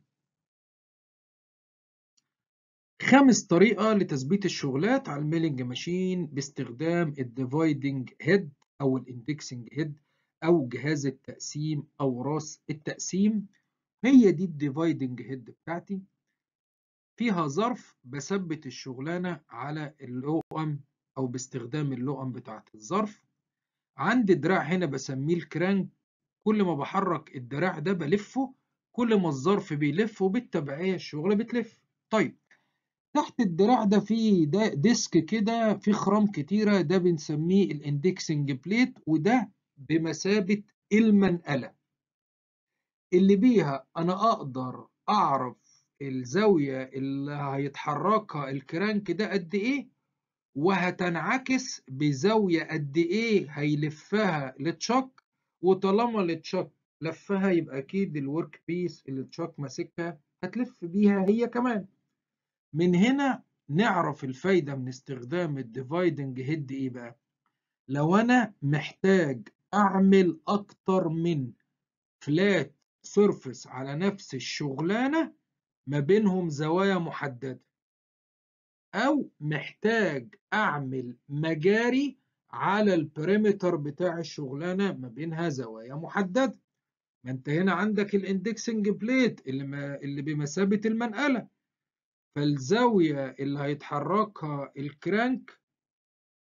خامس طريقة لتثبيت الشغلات على الميلينج ماشين باستخدام الديفايدنج هيد أو الاندكسنج هيد أو جهاز التقسيم أو راس التقسيم هي دي الديفايدنج هيد بتاعتي فيها ظرف بثبت الشغلانة على اللؤم أو باستخدام اللؤم بتاعت الظرف عندي دراع هنا بسميه الكرانك كل ما بحرك الدراع ده بلفه كل ما الظرف بيلف وبالتبعية الشغلة بتلف طيب تحت الدراع ده فيه ده ديسك كده فيه خرام كتيرة ده بنسميه الاندكسنج بليت وده بمثابة المنقلة اللي بيها أنا أقدر أعرف الزاوية اللي هيتحركها الكرانك ده قد إيه وهتنعكس بزاوية قد إيه هيلفها لتشاك وطالما التشاك لفها يبقى أكيد الورك بيس اللي تشاك ماسكها هتلف بيها هي كمان من هنا نعرف الفايدة من استخدام الديفايدنج هيد ايه بقى لو انا محتاج اعمل اكتر من فلات سيرفيس على نفس الشغلانة ما بينهم زوايا محددة او محتاج اعمل مجاري على البريمتر بتاع الشغلانة ما بينها زوايا محددة ما انت هنا عندك الاندكسنج بليت اللي, ما اللي بمثابة المنقلة فالزاوية اللي هيتحركها الكرانك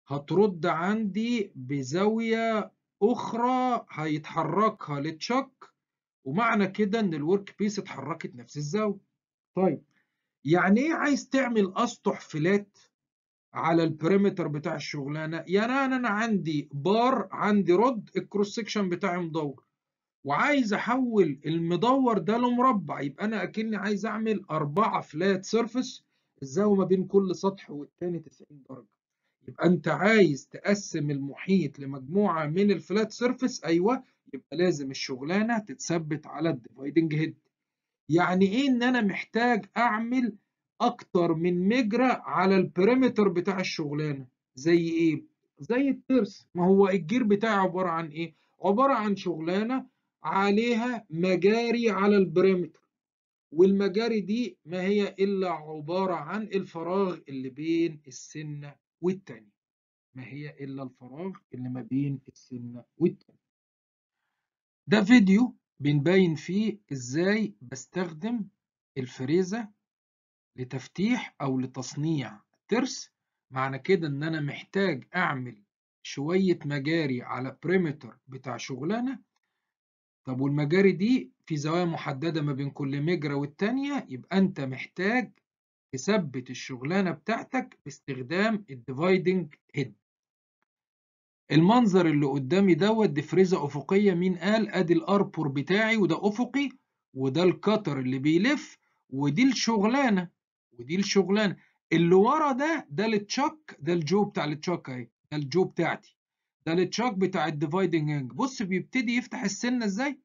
هترد عندي بزاوية أخرى هيتحركها للتشك ومعنى كده إن الورك بيس اتحركت نفس الزاوية. طيب يعني إيه عايز تعمل أسطح فلات على البريمتر بتاع الشغلانة؟ يعني أنا عندي بار عندي رد الكروس سكشن بتاعي مدور وعايز أحول المدور ده لمربع يبقى أنا أكني عايز أعمل أربعة فلات سيرفيس الزاوية ما بين كل سطح والتاني 90 درجة. يبقى انت عايز تقسم المحيط لمجموعه من الفلات سيرفيس ايوه يبقى لازم الشغلانه تتثبت على الديفايدنج هيد يعني ايه ان انا محتاج اعمل اكتر من مجرى على البريمتر بتاع الشغلانه زي ايه زي الترس ما هو الجير بتاعي عباره عن ايه عباره عن شغلانه عليها مجاري على البريمتر والمجاري دي ما هي الا عباره عن الفراغ اللي بين السنه والتاني ما هي إلا الفراغ اللي ما بين السنة والتاني ده فيديو بنبين فيه إزاي بستخدم الفريزة لتفتيح أو لتصنيع ترس معنى كده إن أنا محتاج أعمل شوية مجاري على بريمتر بتاع شغلانة طب والمجاري دي في زوايا محددة ما بين كل مجرى والتانية يبقى أنت محتاج تثبت الشغلانه بتاعتك باستخدام الديفايدنج هيد المنظر اللي قدامي دوت دي فريزه افقيه مين قال ادي الاربور بتاعي وده افقي وده الكتر اللي بيلف ودي الشغلانه ودي الشغلانه اللي ورا ده ده التشاك ده الجو بتاع التشاك اهي ده الجو بتاعتي ده التشاك بتاع الديفايدنج هينج بص بيبتدي يفتح السنه ازاي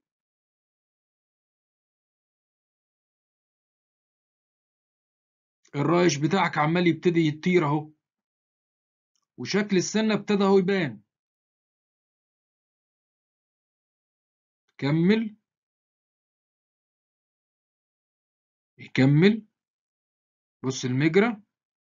الرايش بتاعك عمال يبتدي يطير اهو وشكل السنة ابتدى اهو يبان كمل يكمل بص المجرى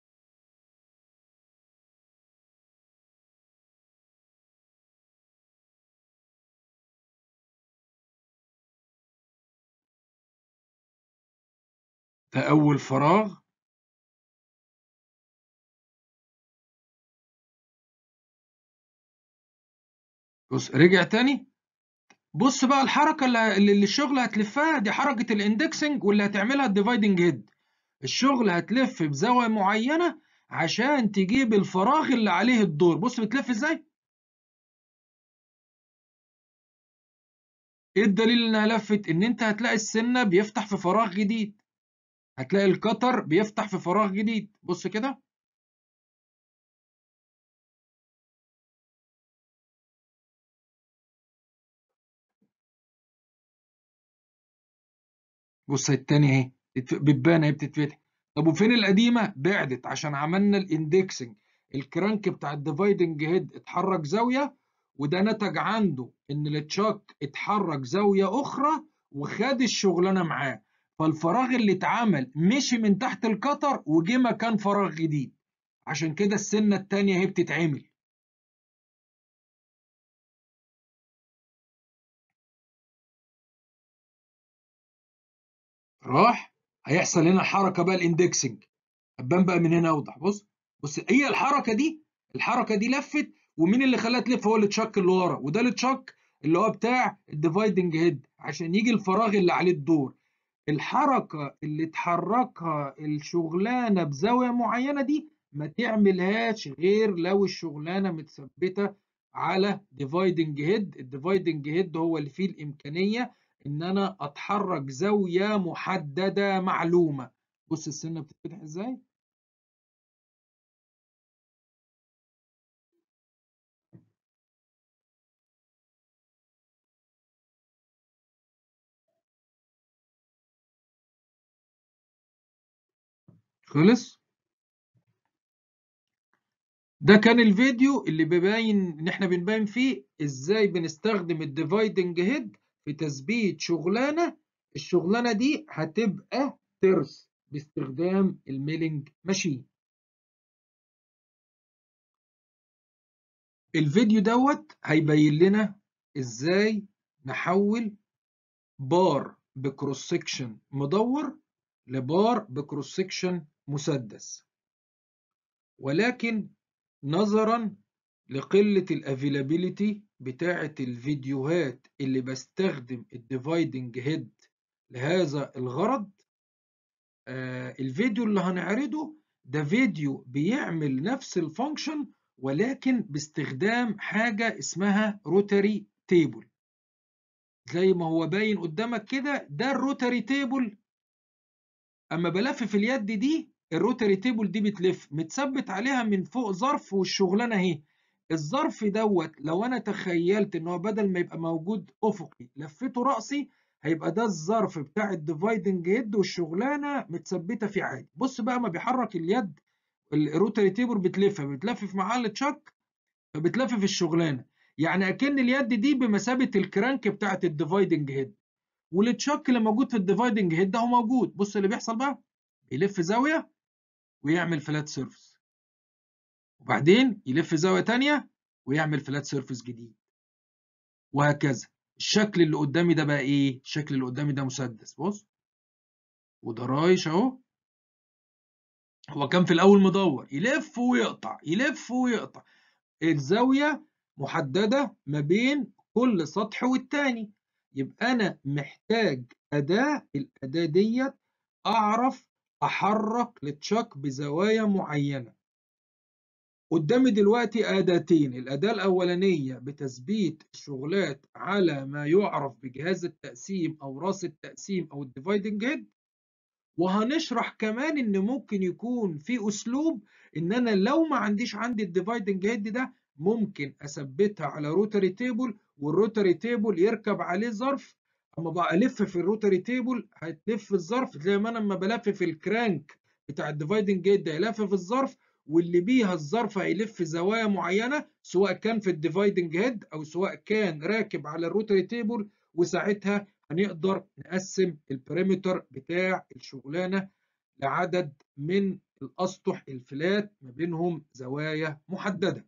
ده أول فراغ بص رجع تاني بص بقى الحركه اللي, اللي الشغل هتلفها دي حركه الاندكسنج واللي هتعملها الديفايدنج هيد الشغل هتلف بزاويه معينه عشان تجيب الفراغ اللي عليه الدور بص بتلف ازاي ايه الدليل انها لفت ان انت هتلاقي السنه بيفتح في فراغ جديد هتلاقي القطر بيفتح في فراغ جديد بص كده بص التاني اهي بتبان اهي بتتفتح طب وفين القديمه بعدت عشان عملنا الاندكسنج الكرانك بتاع الديفايدنج هيد اتحرك زاويه وده نتج عنده ان التشاك اتحرك زاويه اخرى وخد الشغلانه معاه فالفراغ اللي اتعمل مشي من تحت القطر وجه مكان فراغ جديد عشان كده السنه التانيه اهي بتتعمل راح هيحصل هنا حركه بقى الاندكسنج هتبان بقى من هنا اوضح بص بص هي الحركه دي الحركه دي لفت ومين اللي خلاها تلف هو التشاك اللي ورا وده التشاك اللي هو بتاع الديفايدنج هيد عشان يجي الفراغ اللي عليه الدور الحركه اللي تحركها الشغلانه بزاويه معينه دي ما تعملهاش غير لو الشغلانه متثبته على ديفايدنج هيد الديفايدنج هيد هو اللي فيه الامكانيه ان انا اتحرك زاويه محدده معلومه بص السنه بتتفتح ازاي خلص ده كان الفيديو اللي بيبين ان احنا بنبين فيه ازاي بنستخدم الديفايدنج هيد في تثبيت شغلانه الشغلانه دي هتبقى ترس باستخدام الميلينج ماشين الفيديو دوت هيبين لنا ازاي نحول بار بكروس سكشن مدور لبار بكروس سكشن مسدس ولكن نظرا لقلة الافيلابيليتي بتاعة الفيديوهات اللي بستخدم الديفايدنج هيد لهذا الغرض آه الفيديو اللي هنعرضه ده فيديو بيعمل نفس الفانكشن ولكن باستخدام حاجة اسمها روتاري تيبل زي ما هو باين قدامك كده ده الروتاري تيبل اما بلفف اليد دي الروتاري تيبل دي بتلف متثبت عليها من فوق ظرف والشغلانه اهي الظرف دوت لو انا تخيلت ان هو بدل ما يبقى موجود افقي لفيته راسي هيبقى ده الظرف بتاع الديفايدنج هيد والشغلانه متثبته فيه عادي بص بقى ما بيحرك اليد الروتاري تيبل بتلف بتلف في محل تشك فبتلف في الشغلانه يعني اكن اليد دي بمثابه الكرانك بتاعه الديفايدنج هيد والتشك اللي موجود في الديفايدنج هيد ده هو موجود بص اللي بيحصل بقى بيلف زاويه ويعمل فلات سيرفيس وبعدين يلف زاويه ثانيه ويعمل فلات سيرفيس جديد وهكذا الشكل اللي قدامي ده بقى ايه الشكل اللي قدامي ده مسدس بص وده رايش اهو هو كان في الاول مدور يلف ويقطع يلف ويقطع الزاويه محدده ما بين كل سطح والتاني يبقى انا محتاج اداه الاداه ديت اعرف احرك التشاك بزوايا معينه قدامي دلوقتي اداتين الاداه الاولانيه بتثبيت الشغلات على ما يعرف بجهاز التقسيم او راس التقسيم او الديفايدنج هيد وهنشرح كمان ان ممكن يكون في اسلوب ان انا لو ما عنديش عندي الديفايدنج هيد ده ممكن اثبتها على روتاري تيبل والروتاري تيبل يركب عليه ظرف اما بقى الف في الروتاري تيبل هتلف الظرف زي ما انا لما بلف في الكرانك بتاع الديفايدنج هيد ده يلف في الظرف واللي بيها الظرف هيلف زوايا معينه سواء كان في الديفايدنج هيد او سواء كان راكب على الروتاري تيبل وساعتها هنقدر نقسم البريمتر بتاع الشغلانه لعدد من الاسطح الفلات ما بينهم زوايا محدده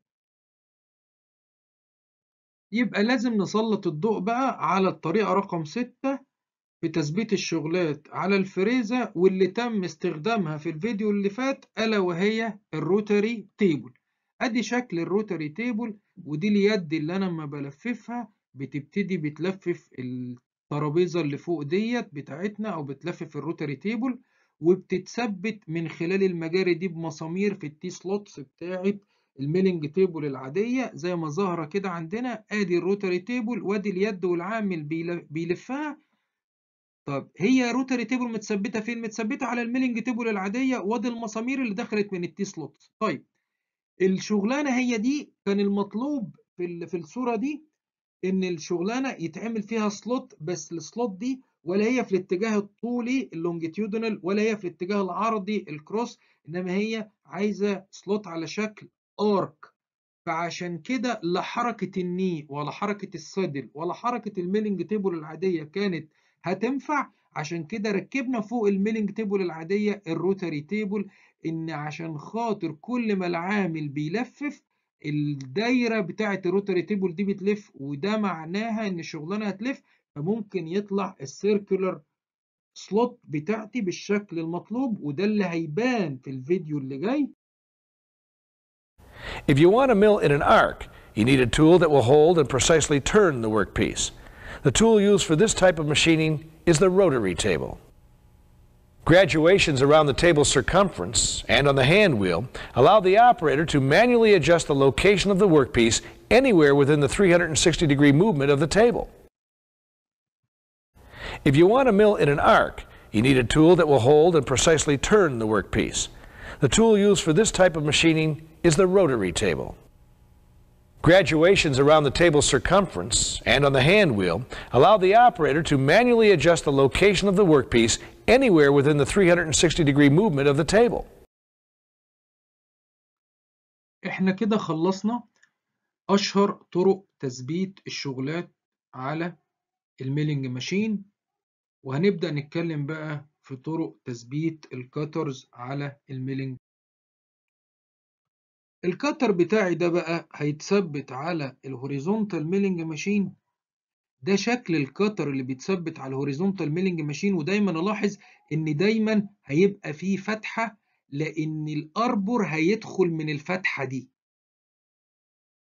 يبقى لازم نسلط الضوء بقى على الطريقة رقم ستة في تثبيت الشغلات على الفريزة واللي تم استخدامها في الفيديو اللي فات ألا وهي الروتاري تيبل أدي شكل الروتاري تيبل ودي اليد اللي أنا لما بلففها بتبتدي بتلفف الترابيزة اللي فوق ديت بتاعتنا أو بتلفف الروتاري تيبل وبتتثبت من خلال المجاري دي بمسامير في التي سلوتس بتاعت الميلنج تيبل العادية زي ما ظاهرة كده عندنا ادي الروتاري تيبل وادي اليد والعامل بيلفها طب هي روتاري تيبل متثبتة فين؟ متثبتة على الميلنج تيبل العادية وادي المسامير اللي دخلت من التي سلوت طيب الشغلانة هي دي كان المطلوب في في الصورة دي ان الشغلانة يتعمل فيها سلوت بس السلوت دي ولا هي في الاتجاه الطولي اللونجيتيودنال ولا هي في الاتجاه العرضي الكروس انما هي عايزة سلوت على شكل ارك فعشان كده لا حركة الني ولا حركة السدل ولا حركة الميلنج تيبل العادية كانت هتنفع عشان كده ركبنا فوق الميلنج تيبل العادية الروتاري تيبل ان عشان خاطر كل ما العامل بيلفف الدايرة بتاعة الروتاري تيبل دي بتلف وده معناها ان الشغلانة هتلف فممكن يطلع السيركولر سلوت بتاعتي بالشكل المطلوب وده اللي هيبان في الفيديو اللي جاي If you want to mill in an arc, you need a tool that will hold and precisely turn the workpiece. The tool used for this type of machining is the rotary table. Graduations around the table's circumference and on the hand wheel allow the operator to manually adjust the location of the workpiece anywhere within the 360 degree movement of the table. If you want to mill in an arc, you need a tool that will hold and precisely turn the workpiece. The tool used for this type of machining is the rotary table. Graduations around the table's circumference and on the hand wheel allow the operator to manually adjust the location of the workpiece anywhere within the 360 degree movement of the table. احنا كده خلصنا اشهر طرق تثبيت الشغلات على الميلينج ماشين وهنبدأ نتكلم بقى في طرق تثبيت الكاترز على الميلينج الكتر بتاعي ده بقى هيتثبت على الهوريزونتال ميلينج ماشين ده شكل الكتر اللي بيتثبت على الهوريزونتال ميلينج ماشين ودايما الاحظ ان دايما هيبقى فيه فتحه لان الاربور هيدخل من الفتحه دي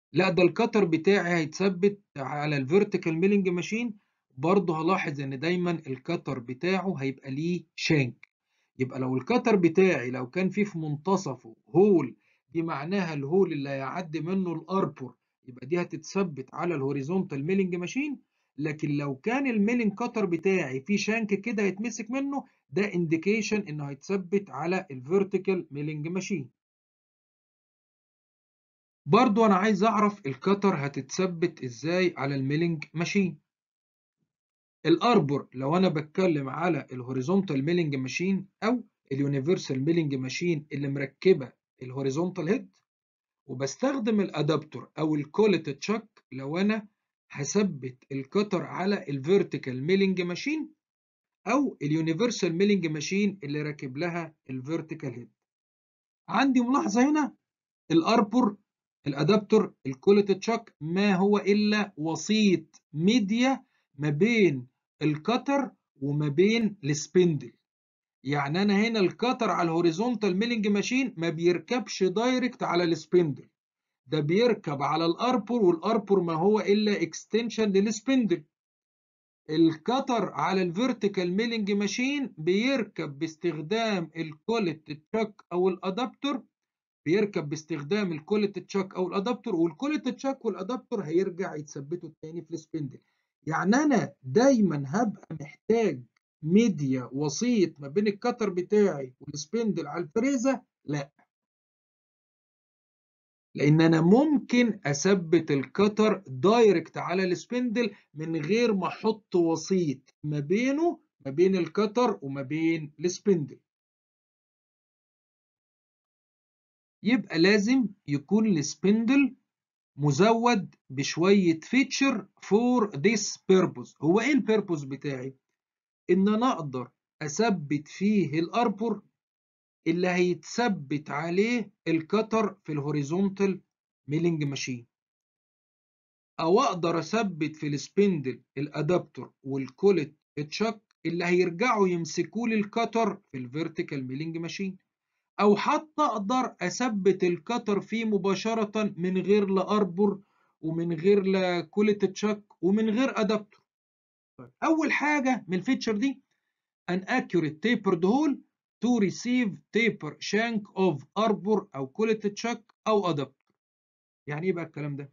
لا ده الكتر بتاعي هيتثبت على الفيرتيكال ميلنج ماشين برضه هلاحظ ان دايما الكتر بتاعه هيبقى ليه شانك يبقى لو الكتر بتاعي لو كان فيه في منتصفه هول دي معناها الهول اللي هيعدي منه الاربور يبقى دي هتتثبت على الهوريزونتال ميلنج ماشين لكن لو كان الميلنج كتر بتاعي فيه شانك كده هيتمسك منه ده انديكيشن انه هيتثبت على الفيرتيكال ميلنج ماشين برضو انا عايز اعرف الكتر هتتثبت ازاي على الميلنج ماشين الاربور لو انا بتكلم على الهوريزونتال ميلنج ماشين او اليونيفرسال ميلنج ماشين اللي مركبه الهوريزونتال هيد وبستخدم الادابتور او الكولت تشاك لو انا هثبت الكتر على الفيرتيكال ميلنج ماشين او اليونيفرسال ميلنج ماشين اللي راكب لها الفيرتيكال هيد عندي ملاحظه هنا الاربور الادابتور الكولت تشاك ما هو الا وسيط ميديا ما بين الكتر وما بين السبندل يعني انا هنا الكتر على الهوريزونتال ميلنج ماشين ما بيركبش دايركت على السبندل ده بيركب على الاربور والاربور ما هو الا اكستنشن للسبندل الكتر على الفيرتيكال ميلنج ماشين بيركب باستخدام الكولت تشاك او الادابتور بيركب باستخدام الكولت تشاك او الادابتور والكولت تشاك والادابتور هيرجع يتثبتوا تاني في السبندل يعني انا دايما هبقى محتاج ميديا وسيط ما بين الكتر بتاعي والسبندل على الفريزه لا لان انا ممكن اثبت الكتر دايركت على السبندل من غير ما احط وسيط ما بينه ما بين الكتر وما بين السبندل يبقى لازم يكون السبندل مزود بشوية فيتشر فور ذيس بيربوز هو ايه البيربوز بتاعي ان انا اقدر اثبت فيه الاربور اللي هيتثبت عليه الكتر في الهوريزونتال ميلنج ماشين او اقدر اثبت في السبندل الادابتور والكولت تشاك اللي هيرجعوا يمسكوا لي الكتر في الفيرتيكال ميلنج ماشين او حتى اقدر اثبت الكتر فيه مباشره من غير لا اربور ومن غير لا كولت تشاك ومن غير ادابتور طيب اول حاجه من الفيتشر دي an accurate tapered hole to receive taper shank of arbor او كولت تشاك او ادابتور يعني ايه بقى الكلام ده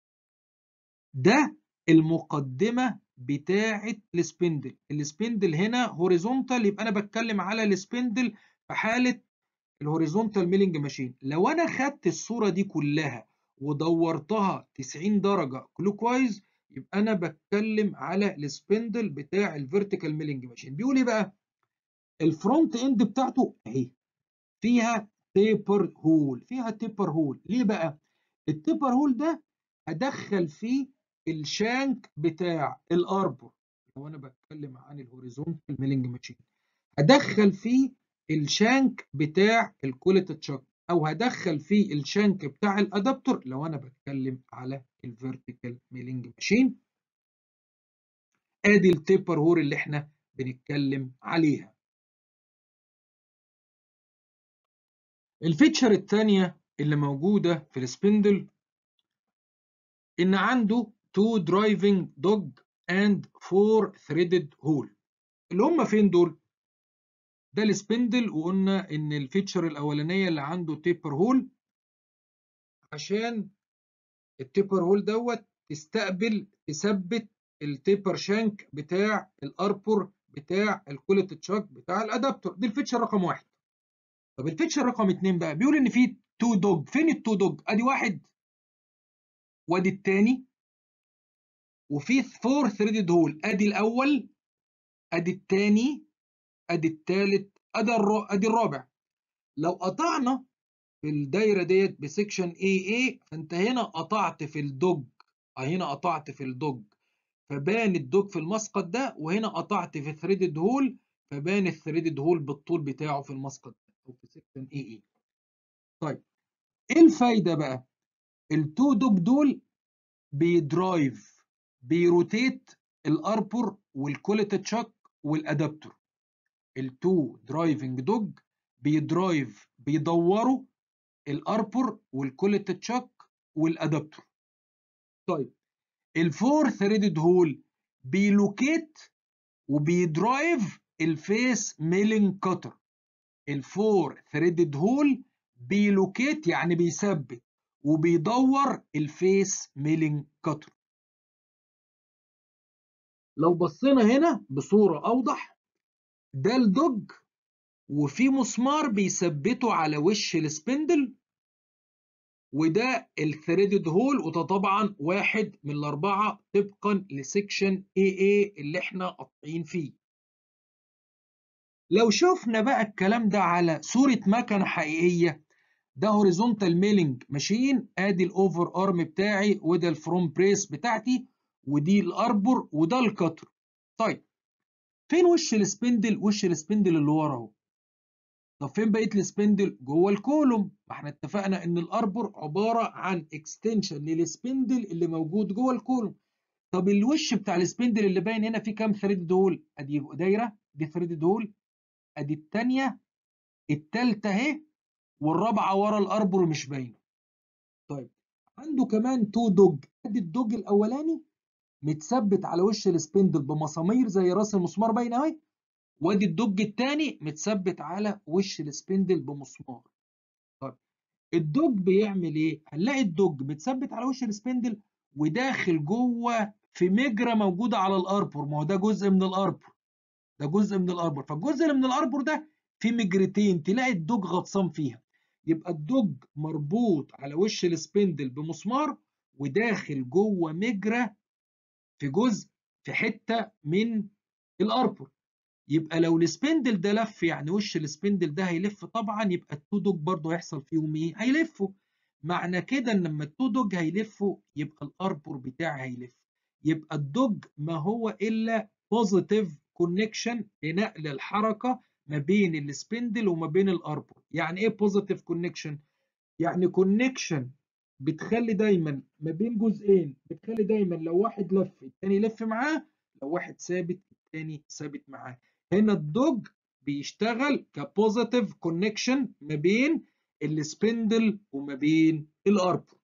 ده المقدمه بتاعه السبندل السبندل هنا هوريزونتال يبقى انا بتكلم على السبندل في حاله الهوريزونتال ميلنج ماشين لو انا خدت الصوره دي كلها ودورتها 90 درجه كلوك وايز يبقى انا بتكلم على السبندل بتاع الفيرتيكال ميلنج ماشين بيقول ايه بقى الفرونت اند بتاعته اهي فيها تيبر هول فيها تيبر هول ليه بقى التيبر هول ده ادخل فيه الشانك بتاع الاربور لو انا بتكلم عن الهوريزونتال ميلنج ماشين ادخل فيه الشانك بتاع الكولت تشاك او هدخل فيه الشانك بتاع الادابتور لو انا بتكلم على الفيرتيكال ميلنج ماشين ادي التيبر هور اللي احنا بنتكلم عليها الفيتشر الثانيه اللي موجوده في السبندل ان عنده تو درايفنج دوج اند فور ثريدد هول اللي هم فين دول ده السبندل وقلنا ان الفيتشر الاولانيه اللي عنده تيبر هول عشان التيبر هول دوت تستقبل تثبت التيبر شانك بتاع الاربور بتاع الكولت تشاك بتاع الادابتور دي الفيتشر رقم واحد طب الفيتشر رقم اتنين بقى بيقول ان في تو دوج فين التو دوج ادي واحد وادي التاني وفي فور ثريدد هول ادي الاول ادي التاني ادي التالت ادي الرو... ادي الرابع لو قطعنا في الدايره ديت بسكشن اي اي فانت هنا قطعت في الدوج هنا قطعت في الدوج فبان الدوج في المسقط ده وهنا قطعت في الثريدد هول فبان الثريدد هول بالطول بتاعه في المسقط ده او في سكشن اي اي طيب ايه الفايده بقى التو دوج دول بيدرايف بيروتيت الاربور والكولت تشاك والادابتور التو درايفنج دوج بيدرايف بيدوروا الاربور والكولت تشاك والادابتور طيب الفور ثريدد هول بيلوكيت وبيدرايف الفيس ميلينج كتر الفور ثريدد هول بيلوكيت يعني بيثبت وبيدور الفيس ميلينج كتر لو بصينا هنا بصورة أوضح ده الدوج وفي مسمار بيثبته على وش السبندل وده الثريدد هول وده طبعا واحد من الأربعة طبقا لسكشن AA اللي احنا قاطعين فيه لو شفنا بقى الكلام ده على صورة مكنة حقيقية ده هوريزونتال ميلينج ماشين ادي الاوفر ارم بتاعي وده الفروم بريس بتاعتي ودي الاربور وده الكتر طيب فين وش السبندل وش السبندل اللي ورا اهو طب فين بقيه السبندل جوه الكولوم ما احنا اتفقنا ان الاربور عباره عن اكستنشن للسبندل اللي موجود جوه الكولوم طب الوش بتاع السبندل اللي باين هنا فيه كام ثريد دول ادي دايره دي ثريد دول ادي الثانيه الثالثه اهي والرابعه ورا الاربور مش باينه طيب عنده كمان تو دوج ادي الدوج الاولاني متثبت على وش السبندل بمسامير زي راس المسمار باينه اهي وادي الدوج الثاني متثبت على وش السبندل بمسمار طيب الدوج بيعمل ايه هنلاقي الدوج متثبت على وش السبندل وداخل جوه في مجرى موجوده على الاربور ما هو ده جزء من الاربور ده جزء من الاربور فالجزء اللي من الاربور ده في مجرتين تلاقي الدوج غطسان فيها يبقى الدوج مربوط على وش السبندل بمسمار وداخل جوه مجرى في جزء في حته من الاربور يبقى لو السبندل ده لف يعني وش السبندل ده هيلف طبعا يبقى التو دوج برضه هيحصل فيهم ايه؟ هيلفوا معنى كده ان لما التو دوج هيلفوا يبقى الاربور بتاعي هيلف يبقى الدوج ما هو الا بوزيتيف كونكشن لنقل الحركه ما بين السبندل وما بين الاربور يعني ايه بوزيتيف كونكشن يعني كونكشن بتخلي دايما ما بين جزئين بتخلي دايما لو واحد لف التاني يلف معاه لو واحد ثابت التاني ثابت معاه هنا الدوج بيشتغل كبوزيتيف كونكشن ما بين السبندل وما بين الاربور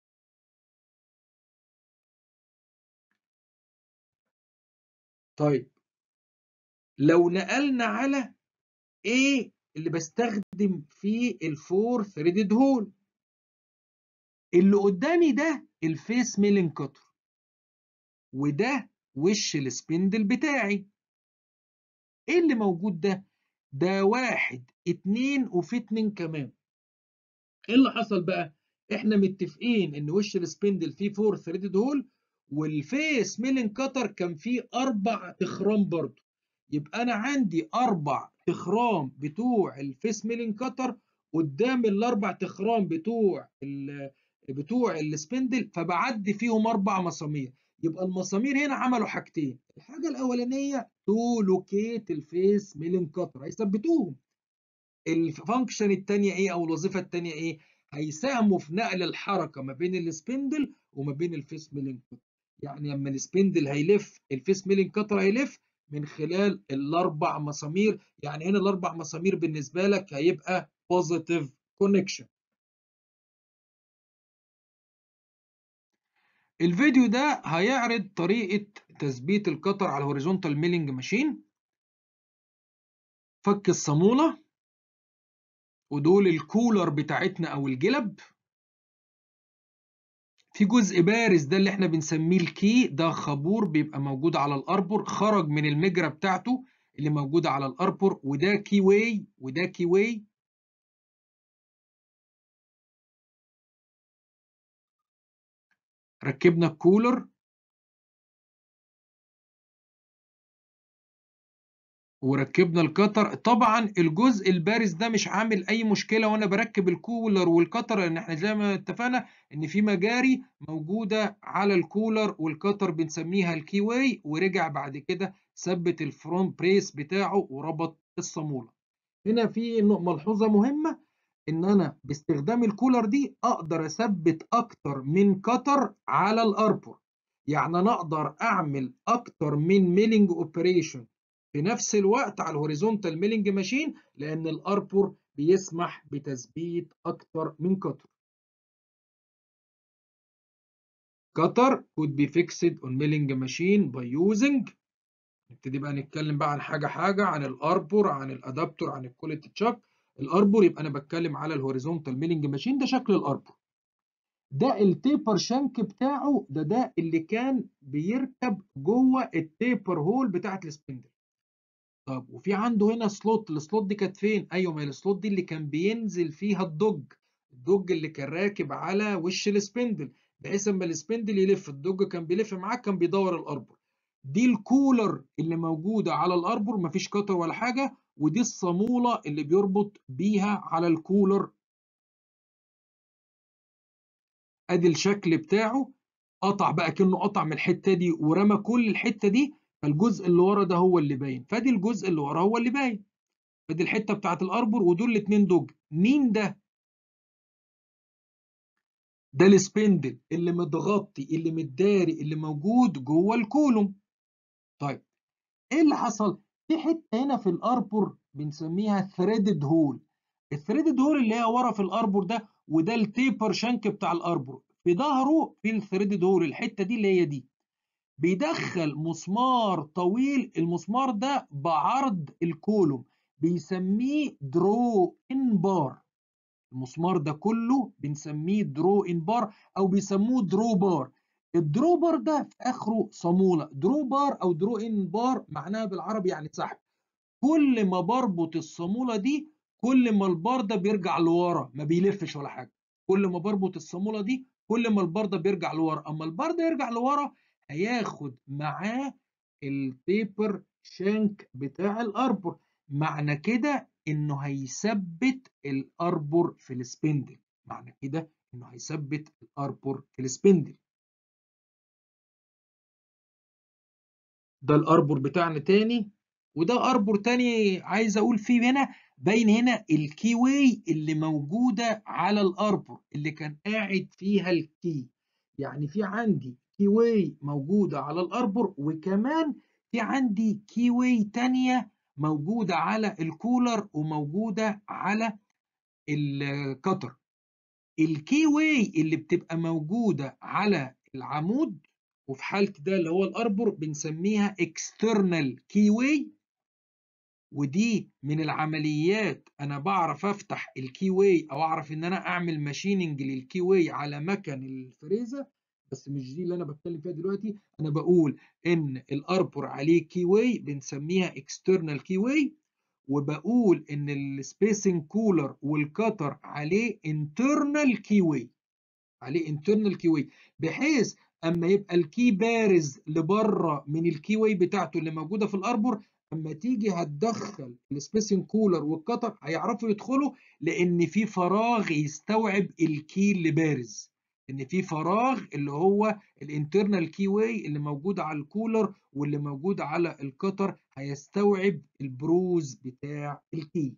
طيب لو نقلنا على ايه اللي بستخدم فيه الفور ثريدد هول اللي قدامي ده الفيس ميلين كتر وده وش السبندل بتاعي ايه اللي موجود ده ده واحد اتنين وفي اتنين كمان ايه اللي حصل بقى احنا متفقين ان وش السبندل فيه فور ثريدد هول والفيس ميلين كتر كان فيه اربع تخرام برضو يبقى انا عندي اربع تخرام بتوع الفيس ميلين كتر قدام الاربع تخرام بتوع بتوع السبندل فبعدي فيهم اربع مسامير يبقى المسامير هنا عملوا حاجتين الحاجه الاولانيه تو لوكيت الفيس ميلين كتر هيثبتوهم الفانكشن الثانيه ايه او الوظيفه الثانيه ايه هيساهموا في نقل الحركه ما بين السبندل وما بين الفيس ميلين كتر يعني لما السبندل هيلف الفيس ميلين كتر هيلف من خلال الاربع مسامير يعني هنا الاربع مسامير بالنسبه لك هيبقى بوزيتيف كونكشن الفيديو ده هيعرض طريقة تثبيت القطر على الهوريزونتال ميلينج ماشين فك الصامولة ودول الكولر بتاعتنا أو الجلب في جزء بارز ده اللي احنا بنسميه الكي ده خابور بيبقى موجود على الأربور خرج من المجرى بتاعته اللي موجودة على الأربور وده كي واي وده كي واي ركبنا الكولر وركبنا الكتر طبعا الجزء البارز ده مش عامل اي مشكله وانا بركب الكولر والكتر لان احنا زي ما اتفقنا ان في مجاري موجوده على الكولر والكتر بنسميها الكي واي ورجع بعد كده ثبت الفرونت بريس بتاعه وربط الصاموله هنا في ملحوظه مهمه ان انا باستخدام الكولر دي اقدر اثبت اكتر من كتر على الاربور يعني انا اقدر اعمل اكتر من ميلينج اوبريشن في نفس الوقت على الهوريزونتال ميلينج ماشين لان الاربور بيسمح بتثبيت اكتر من كتر cutter could be fixed on milling machine by using نبتدي بقى نتكلم بقى عن حاجة حاجة عن الأربور عن الأدابتور عن الكوليت تشاك الأربور يبقى أنا بتكلم على الهوريزونتال ميلينج ماشين ده شكل الأربور ده التيبر شانك بتاعه ده ده اللي كان بيركب جوه التيبر هول بتاعت السبندل طب وفي عنده هنا سلوت السلوت دي كانت فين ايوه ما السلوت دي اللي كان بينزل فيها الدوج الدوج اللي كان راكب على وش السبندل بحيث اما السبندل يلف الدوج كان بيلف معاك كان بيدور الاربور دي الكولر اللي موجوده على الاربور مفيش كتر ولا حاجه ودي الصاموله اللي بيربط بيها على الكولر ادي الشكل بتاعه قطع بقى كأنه قطع من الحته دي ورمى كل الحته دي فالجزء اللي ورا ده هو اللي باين فادي الجزء اللي ورا هو اللي باين فادي الحته بتاعت الاربور ودول الاثنين دوج مين ده ده السبندل اللي متغطي اللي متداري اللي موجود جوه الكولوم طيب ايه اللي حصل في حته هنا في الاربور بنسميها ثريدد هول الثريدد هول اللي هي ورا في الاربور ده وده التيبر شانك بتاع الاربور في ظهره في الثريدد هول الحته دي اللي هي دي بيدخل مسمار طويل المسمار ده بعرض الكولوم بيسميه درو ان بار المسمار ده كله بنسميه درو ان بار او بيسموه درو بار الدرو بار ده في اخره صاموله درو بار او درو ان بار معناها بالعربي يعني سحب كل ما بربط الصاموله دي كل ما البار ده بيرجع لورا ما بيلفش ولا حاجه كل ما بربط الصاموله دي كل ما البار ده بيرجع لورا اما البار ده يرجع لورا هياخد معاه البيبر شانك بتاع الاربور معنى كده انه هيثبت الاربور في السبندل معنى كده انه هيثبت الاربور في السبندل ده الاربور بتاعنا تاني وده اربور تاني عايز اقول فيه هنا باين هنا الكي واي اللي موجوده على الاربور اللي كان قاعد فيها الكي يعني في عندي كي واي موجوده على الاربور وكمان في عندي كي واي تانيه موجوده على الكولر وموجوده على الكتر الكي واي اللي بتبقى موجوده على العمود وفي حالة ده اللي هو الاربور بنسميها external keyway ودي من العمليات انا بعرف افتح الكي واي او اعرف ان انا اعمل ماشيننج للكي واي على مكن الفريزه بس مش دي اللي انا بتكلم فيها دلوقتي انا بقول ان الاربور عليه كي واي بنسميها external كي واي وبقول ان السبيسنج كولر والكتر عليه internal كي واي عليه internal كي واي بحيث اما يبقى الكي بارز لبره من الكي واي بتاعته اللي موجوده في الاربور اما تيجي هتدخل السبيسنج كولر والكتر هيعرفوا يدخلوا لان في فراغ يستوعب الكي اللي بارز ان في فراغ اللي هو الانترنال كي واي اللي موجود على الكولر واللي موجود على الكتر هيستوعب البروز بتاع الكي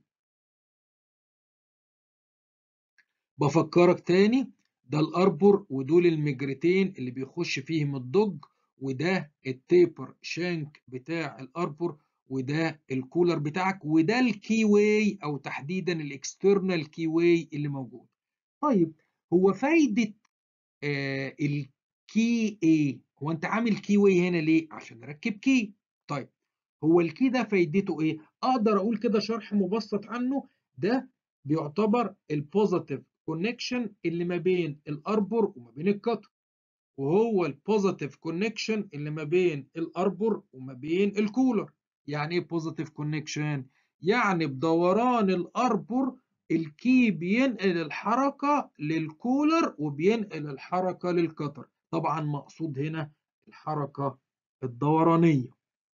بفكرك تاني ده الاربور ودول المجرتين اللي بيخش فيهم الضج وده التيبر شانك بتاع الاربور وده الكولر بتاعك وده الكي واي او تحديدا الاكسترنال كي واي اللي موجود طيب هو فايده آه الكي ايه هو انت عامل كي واي هنا ليه عشان اركب كي طيب هو الكي ده فايدته ايه اقدر اقول كده شرح مبسط عنه ده بيعتبر البوزيتيف كونكشن اللي ما بين الاربور وما بين الكتر وهو البوزيتيف كونكشن اللي ما بين الاربور وما بين الكولر يعني ايه بوزيتيف كونكشن يعني بدوران الاربور الكي بينقل الحركه للكولر وبينقل الحركه للكتر طبعا مقصود هنا الحركه الدورانيه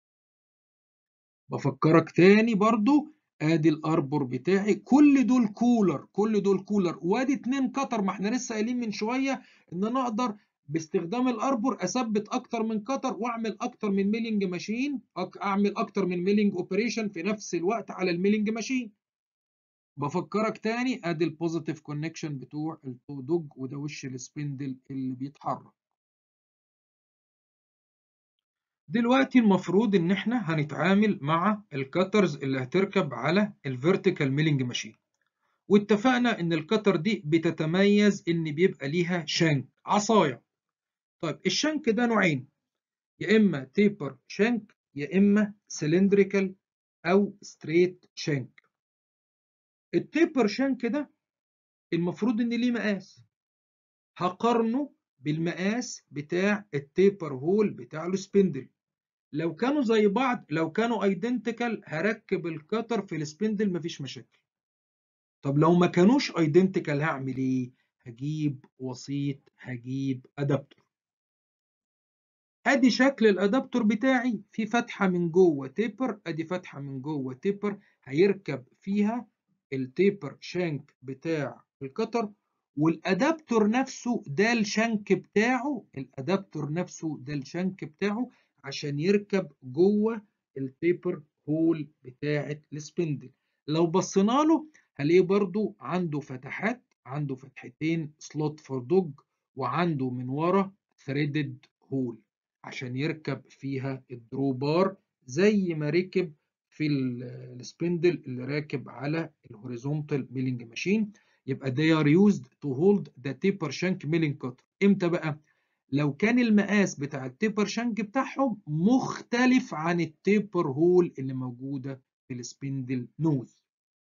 بفكرك تاني برضو ادي الاربور بتاعي كل دول كولر كل دول كولر وادي اتنين كتر ما احنا لسه قايلين من شويه ان انا اقدر باستخدام الاربور اثبت اكتر من كتر واعمل اكتر من ميلينج ماشين اعمل اكتر من ميلينج اوبريشن في نفس الوقت على الميلينج ماشين بفكرك تاني ادي البوزيتيف كونكشن بتوع التو دوج وده وش السبندل اللي بيتحرك دلوقتي المفروض ان احنا هنتعامل مع الكترز اللي هتركب على الفيرتيكال ميلينج ماشين واتفقنا ان الكتر دي بتتميز ان بيبقى ليها شانك عصايه طيب الشنك ده نوعين يا اما تيبر شنك يا اما سلندريكال او ستريت شنك التيبر شنك ده المفروض ان ليه مقاس هقارنه بالمقاس بتاع التيبر هول بتاع السبندل لو كانوا زي بعض لو كانوا ايدنتيكال هركب الكتر في السبندل مفيش مشاكل طب لو ما كانوش ايدنتيكال هعمل ايه هجيب وسيط هجيب ادابتور ادي شكل الادابتور بتاعي في فتحه من جوه تيبر ادي فتحه من جوه تيبر هيركب فيها التيبر شانك بتاع الكتر والادابتور نفسه ده الشنك بتاعه الادابتور نفسه ده الشنك بتاعه عشان يركب جوه التيبر هول بتاعه السبندل لو بصينا له هلاقيه برضو عنده فتحات عنده فتحتين سلوت فور دوج وعنده من ورا ثريدد هول عشان يركب فيها الدروبار زي ما ركب في السبندل اللي راكب على الهوريزونتال ميلينج ماشين يبقى they are used to hold the taper shank milling cutter امتى بقى لو كان المقاس بتاع التيبر شانك بتاعهم مختلف عن التيبر هول اللي موجوده في السبندل نوز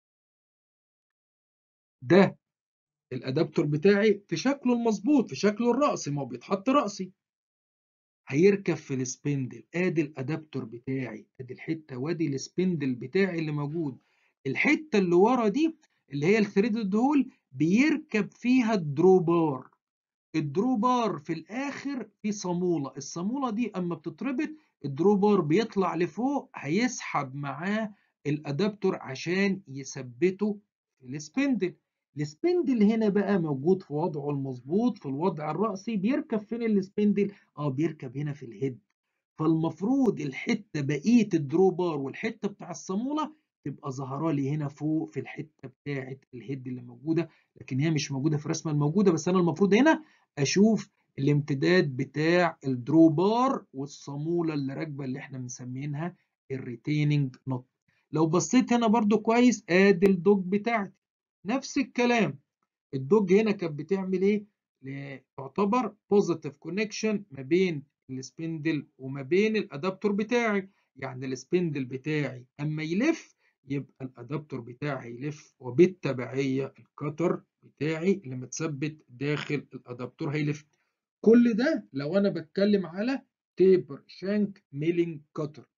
ده الادابتور بتاعي في شكله المظبوط في شكله الرأسي ما هو بيتحط رأسي هيركب في السبندل ادي الادابتور بتاعي ادي الحته وادي السبندل بتاعي اللي موجود الحته اللي ورا دي اللي هي الثريدد هول بيركب فيها الدروبار الدروبار في الاخر في صاموله الصاموله دي اما بتتربط الدروبار بيطلع لفوق هيسحب معاه الادابتور عشان يثبته في السبندل السبندل هنا بقى موجود في وضعه المظبوط في الوضع الرأسي بيركب فين السبندل؟ اه بيركب هنا في الهيد فالمفروض الحته بقيه الدروبار والحته بتاع الصاموله تبقى ظاهره لي هنا فوق في الحته بتاعه الهيد اللي موجوده لكن هي مش موجوده في الرسمه الموجوده بس انا المفروض هنا اشوف الامتداد بتاع الدروبار والصاموله اللي راكبه اللي احنا مسمينها الريتيننج نوت لو بصيت هنا برضو كويس ادي الدوج بتاعتي نفس الكلام الدوج هنا كانت بتعمل ايه تعتبر بوزيتيف كونكشن ما بين السبندل وما بين الادابتور بتاعي يعني السبندل بتاعي اما يلف يبقى الادابتور بتاعي يلف وبالتبعيه الكتر بتاعي اللي متثبت داخل الادابتور هيلف كل ده لو انا بتكلم على تيبر شانك ميلينج كتر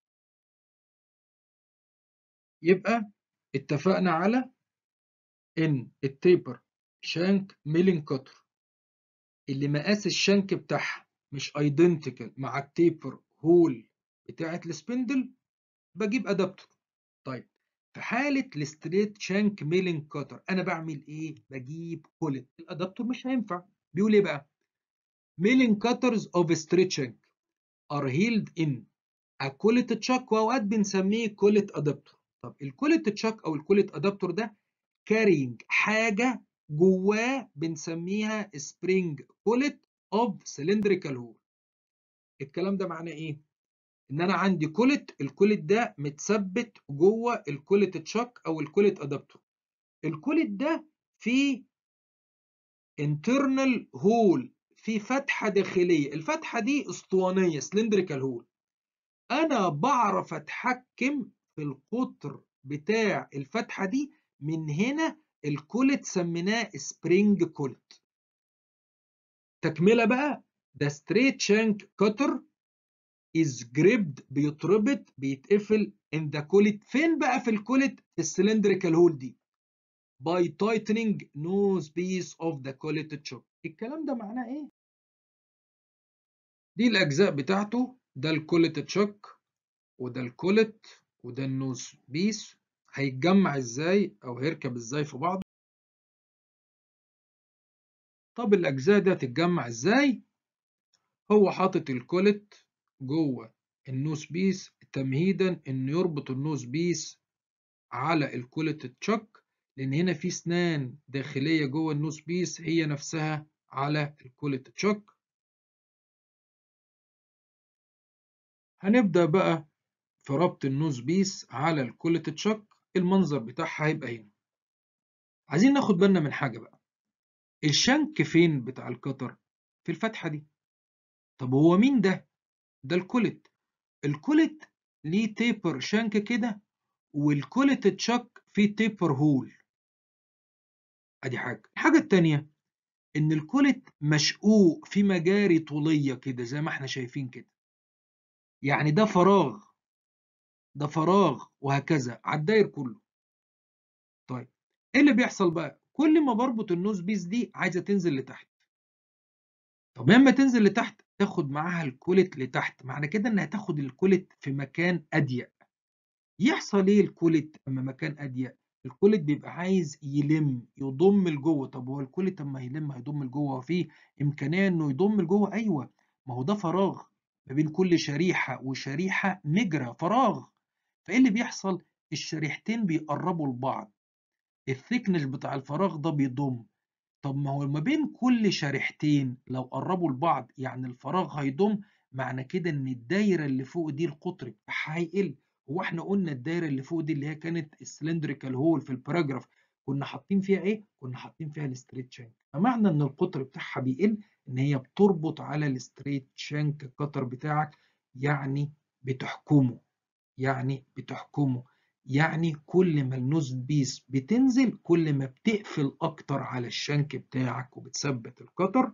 يبقى اتفقنا على ان التيبر شانك ميلينج كتر اللي مقاس الشنك بتاعها مش ايدنتيكال مع التيبر هول بتاعه السبندل بجيب ادابتور طيب في حاله الستريت شانك ميلينج كتر انا بعمل ايه بجيب كولت الادابتور مش هينفع بيقول ايه بقى ميلينج كاترز اوف ستريت شانك ار هيلد ان a كولت تشاك واوقات بنسميه كولت ادابتور طب الكولت تشاك او الكولت ادابتور ده كارينج حاجه جواه بنسميها سبرينج كولت اوف سلندريكال هول الكلام ده معناه ايه ان انا عندي كولت الكولت ده متثبت جوه الكولت تشاك او الكولت ادابتور الكولت ده فيه internal هول في فتحه داخليه الفتحه دي اسطوانيه سلندريكال هول انا بعرف اتحكم في القطر بتاع الفتحه دي من هنا الكولت سميناه سبرينج كولت تكمله بقى ده ستريت شانك كتر is gripped بيتربط بيتقفل in the collet فين بقى في الكولت في السلندريكال هول دي by tightening nose piece of the collet choke الكلام ده معناه ايه دي الاجزاء بتاعته ده الكولت تشوك وده الكولت وده النوز بيس هيتجمع ازاي او هيركب ازاي في بعضه طب الاجزاء دي هتتجمع ازاي هو حاطط الكولت جوه النوز بيس تمهيدا انه يربط النوز بيس على الكولت تشوك لان هنا في اسنان داخليه جوه النوز بيس هي نفسها على الكولت تشوك هنبدا بقى في ربط النوز بيس على الكولت تشوك المنظر بتاعها هيبقى هنا عايزين ناخد بالنا من حاجه بقى الشنك فين بتاع القطر في الفتحه دي طب هو مين ده ده الكولت الكولت ليه تيبر شانك كده والكولت تشك فيه تيبر هول ادي حاجه الحاجه التانية ان الكولت مشقوق في مجاري طوليه كده زي ما احنا شايفين كده يعني ده فراغ ده فراغ وهكذا على الداير كله طيب ايه اللي بيحصل بقى كل ما بربط النوز بيس دي عايزه تنزل لتحت طب لما تنزل لتحت تاخد معاها الكولت لتحت معنى كده انها تاخد الكولت في مكان اضيق يحصل ايه الكولت اما مكان اضيق الكولت بيبقى عايز يلم يضم لجوه طب هو الكولت اما يلم هيضم لجوه وفيه امكانيه انه يضم لجوه ايوه ما هو ده فراغ ما بين كل شريحه وشريحه مجرى فراغ فايه اللي بيحصل الشريحتين بيقربوا لبعض الثيكنس بتاع الفراغ ده بيضم طب ما هو ما بين كل شريحتين لو قربوا لبعض يعني الفراغ هيضم معنى كده ان الدايره اللي فوق دي القطر بتاعها هيقل هو احنا قلنا الدايره اللي فوق دي اللي هي كانت السلندريكال هول في الباراجراف كنا حاطين فيها ايه كنا حاطين فيها الستريت شانك فمعنى ان القطر بتاعها بيقل ان هي بتربط على الستريت شانك القطر بتاعك يعني بتحكمه يعني بتحكمه يعني كل ما النوز بيس بتنزل كل ما بتقفل اكتر على الشنك بتاعك وبتثبت القطر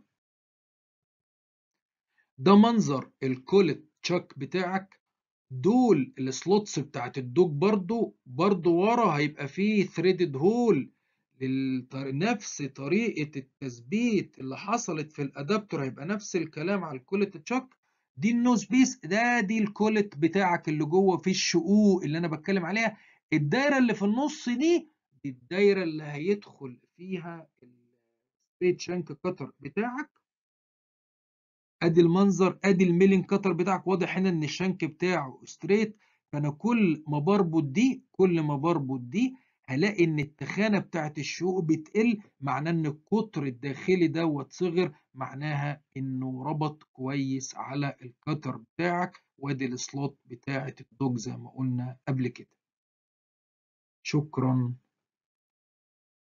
ده منظر الكولت تشاك بتاعك دول السلوتس بتاعت الدوج برضو برضو ورا هيبقى فيه ثريدد هول نفس طريقة التثبيت اللي حصلت في الادابتور هيبقى نفس الكلام على الكولت تشاك دي النوز بيس ده دي الكولت بتاعك اللي جوه فيه الشقوق اللي انا بتكلم عليها الدايره اللي في النص دي دي الدايره اللي هيدخل فيها الستريت شانك كتر بتاعك ادي المنظر ادي الميلين كتر بتاعك واضح هنا ان الشنك بتاعه ستريت فانا كل ما بربط دي كل ما بربط دي هلاقي ان التخانه بتاعت الشقوق بتقل معناه ان القطر الداخلي دوت صغر معناها انه ربط كويس على الكتر بتاعك وادي السلوت بتاعت الدوج زي ما قلنا قبل كده شكرا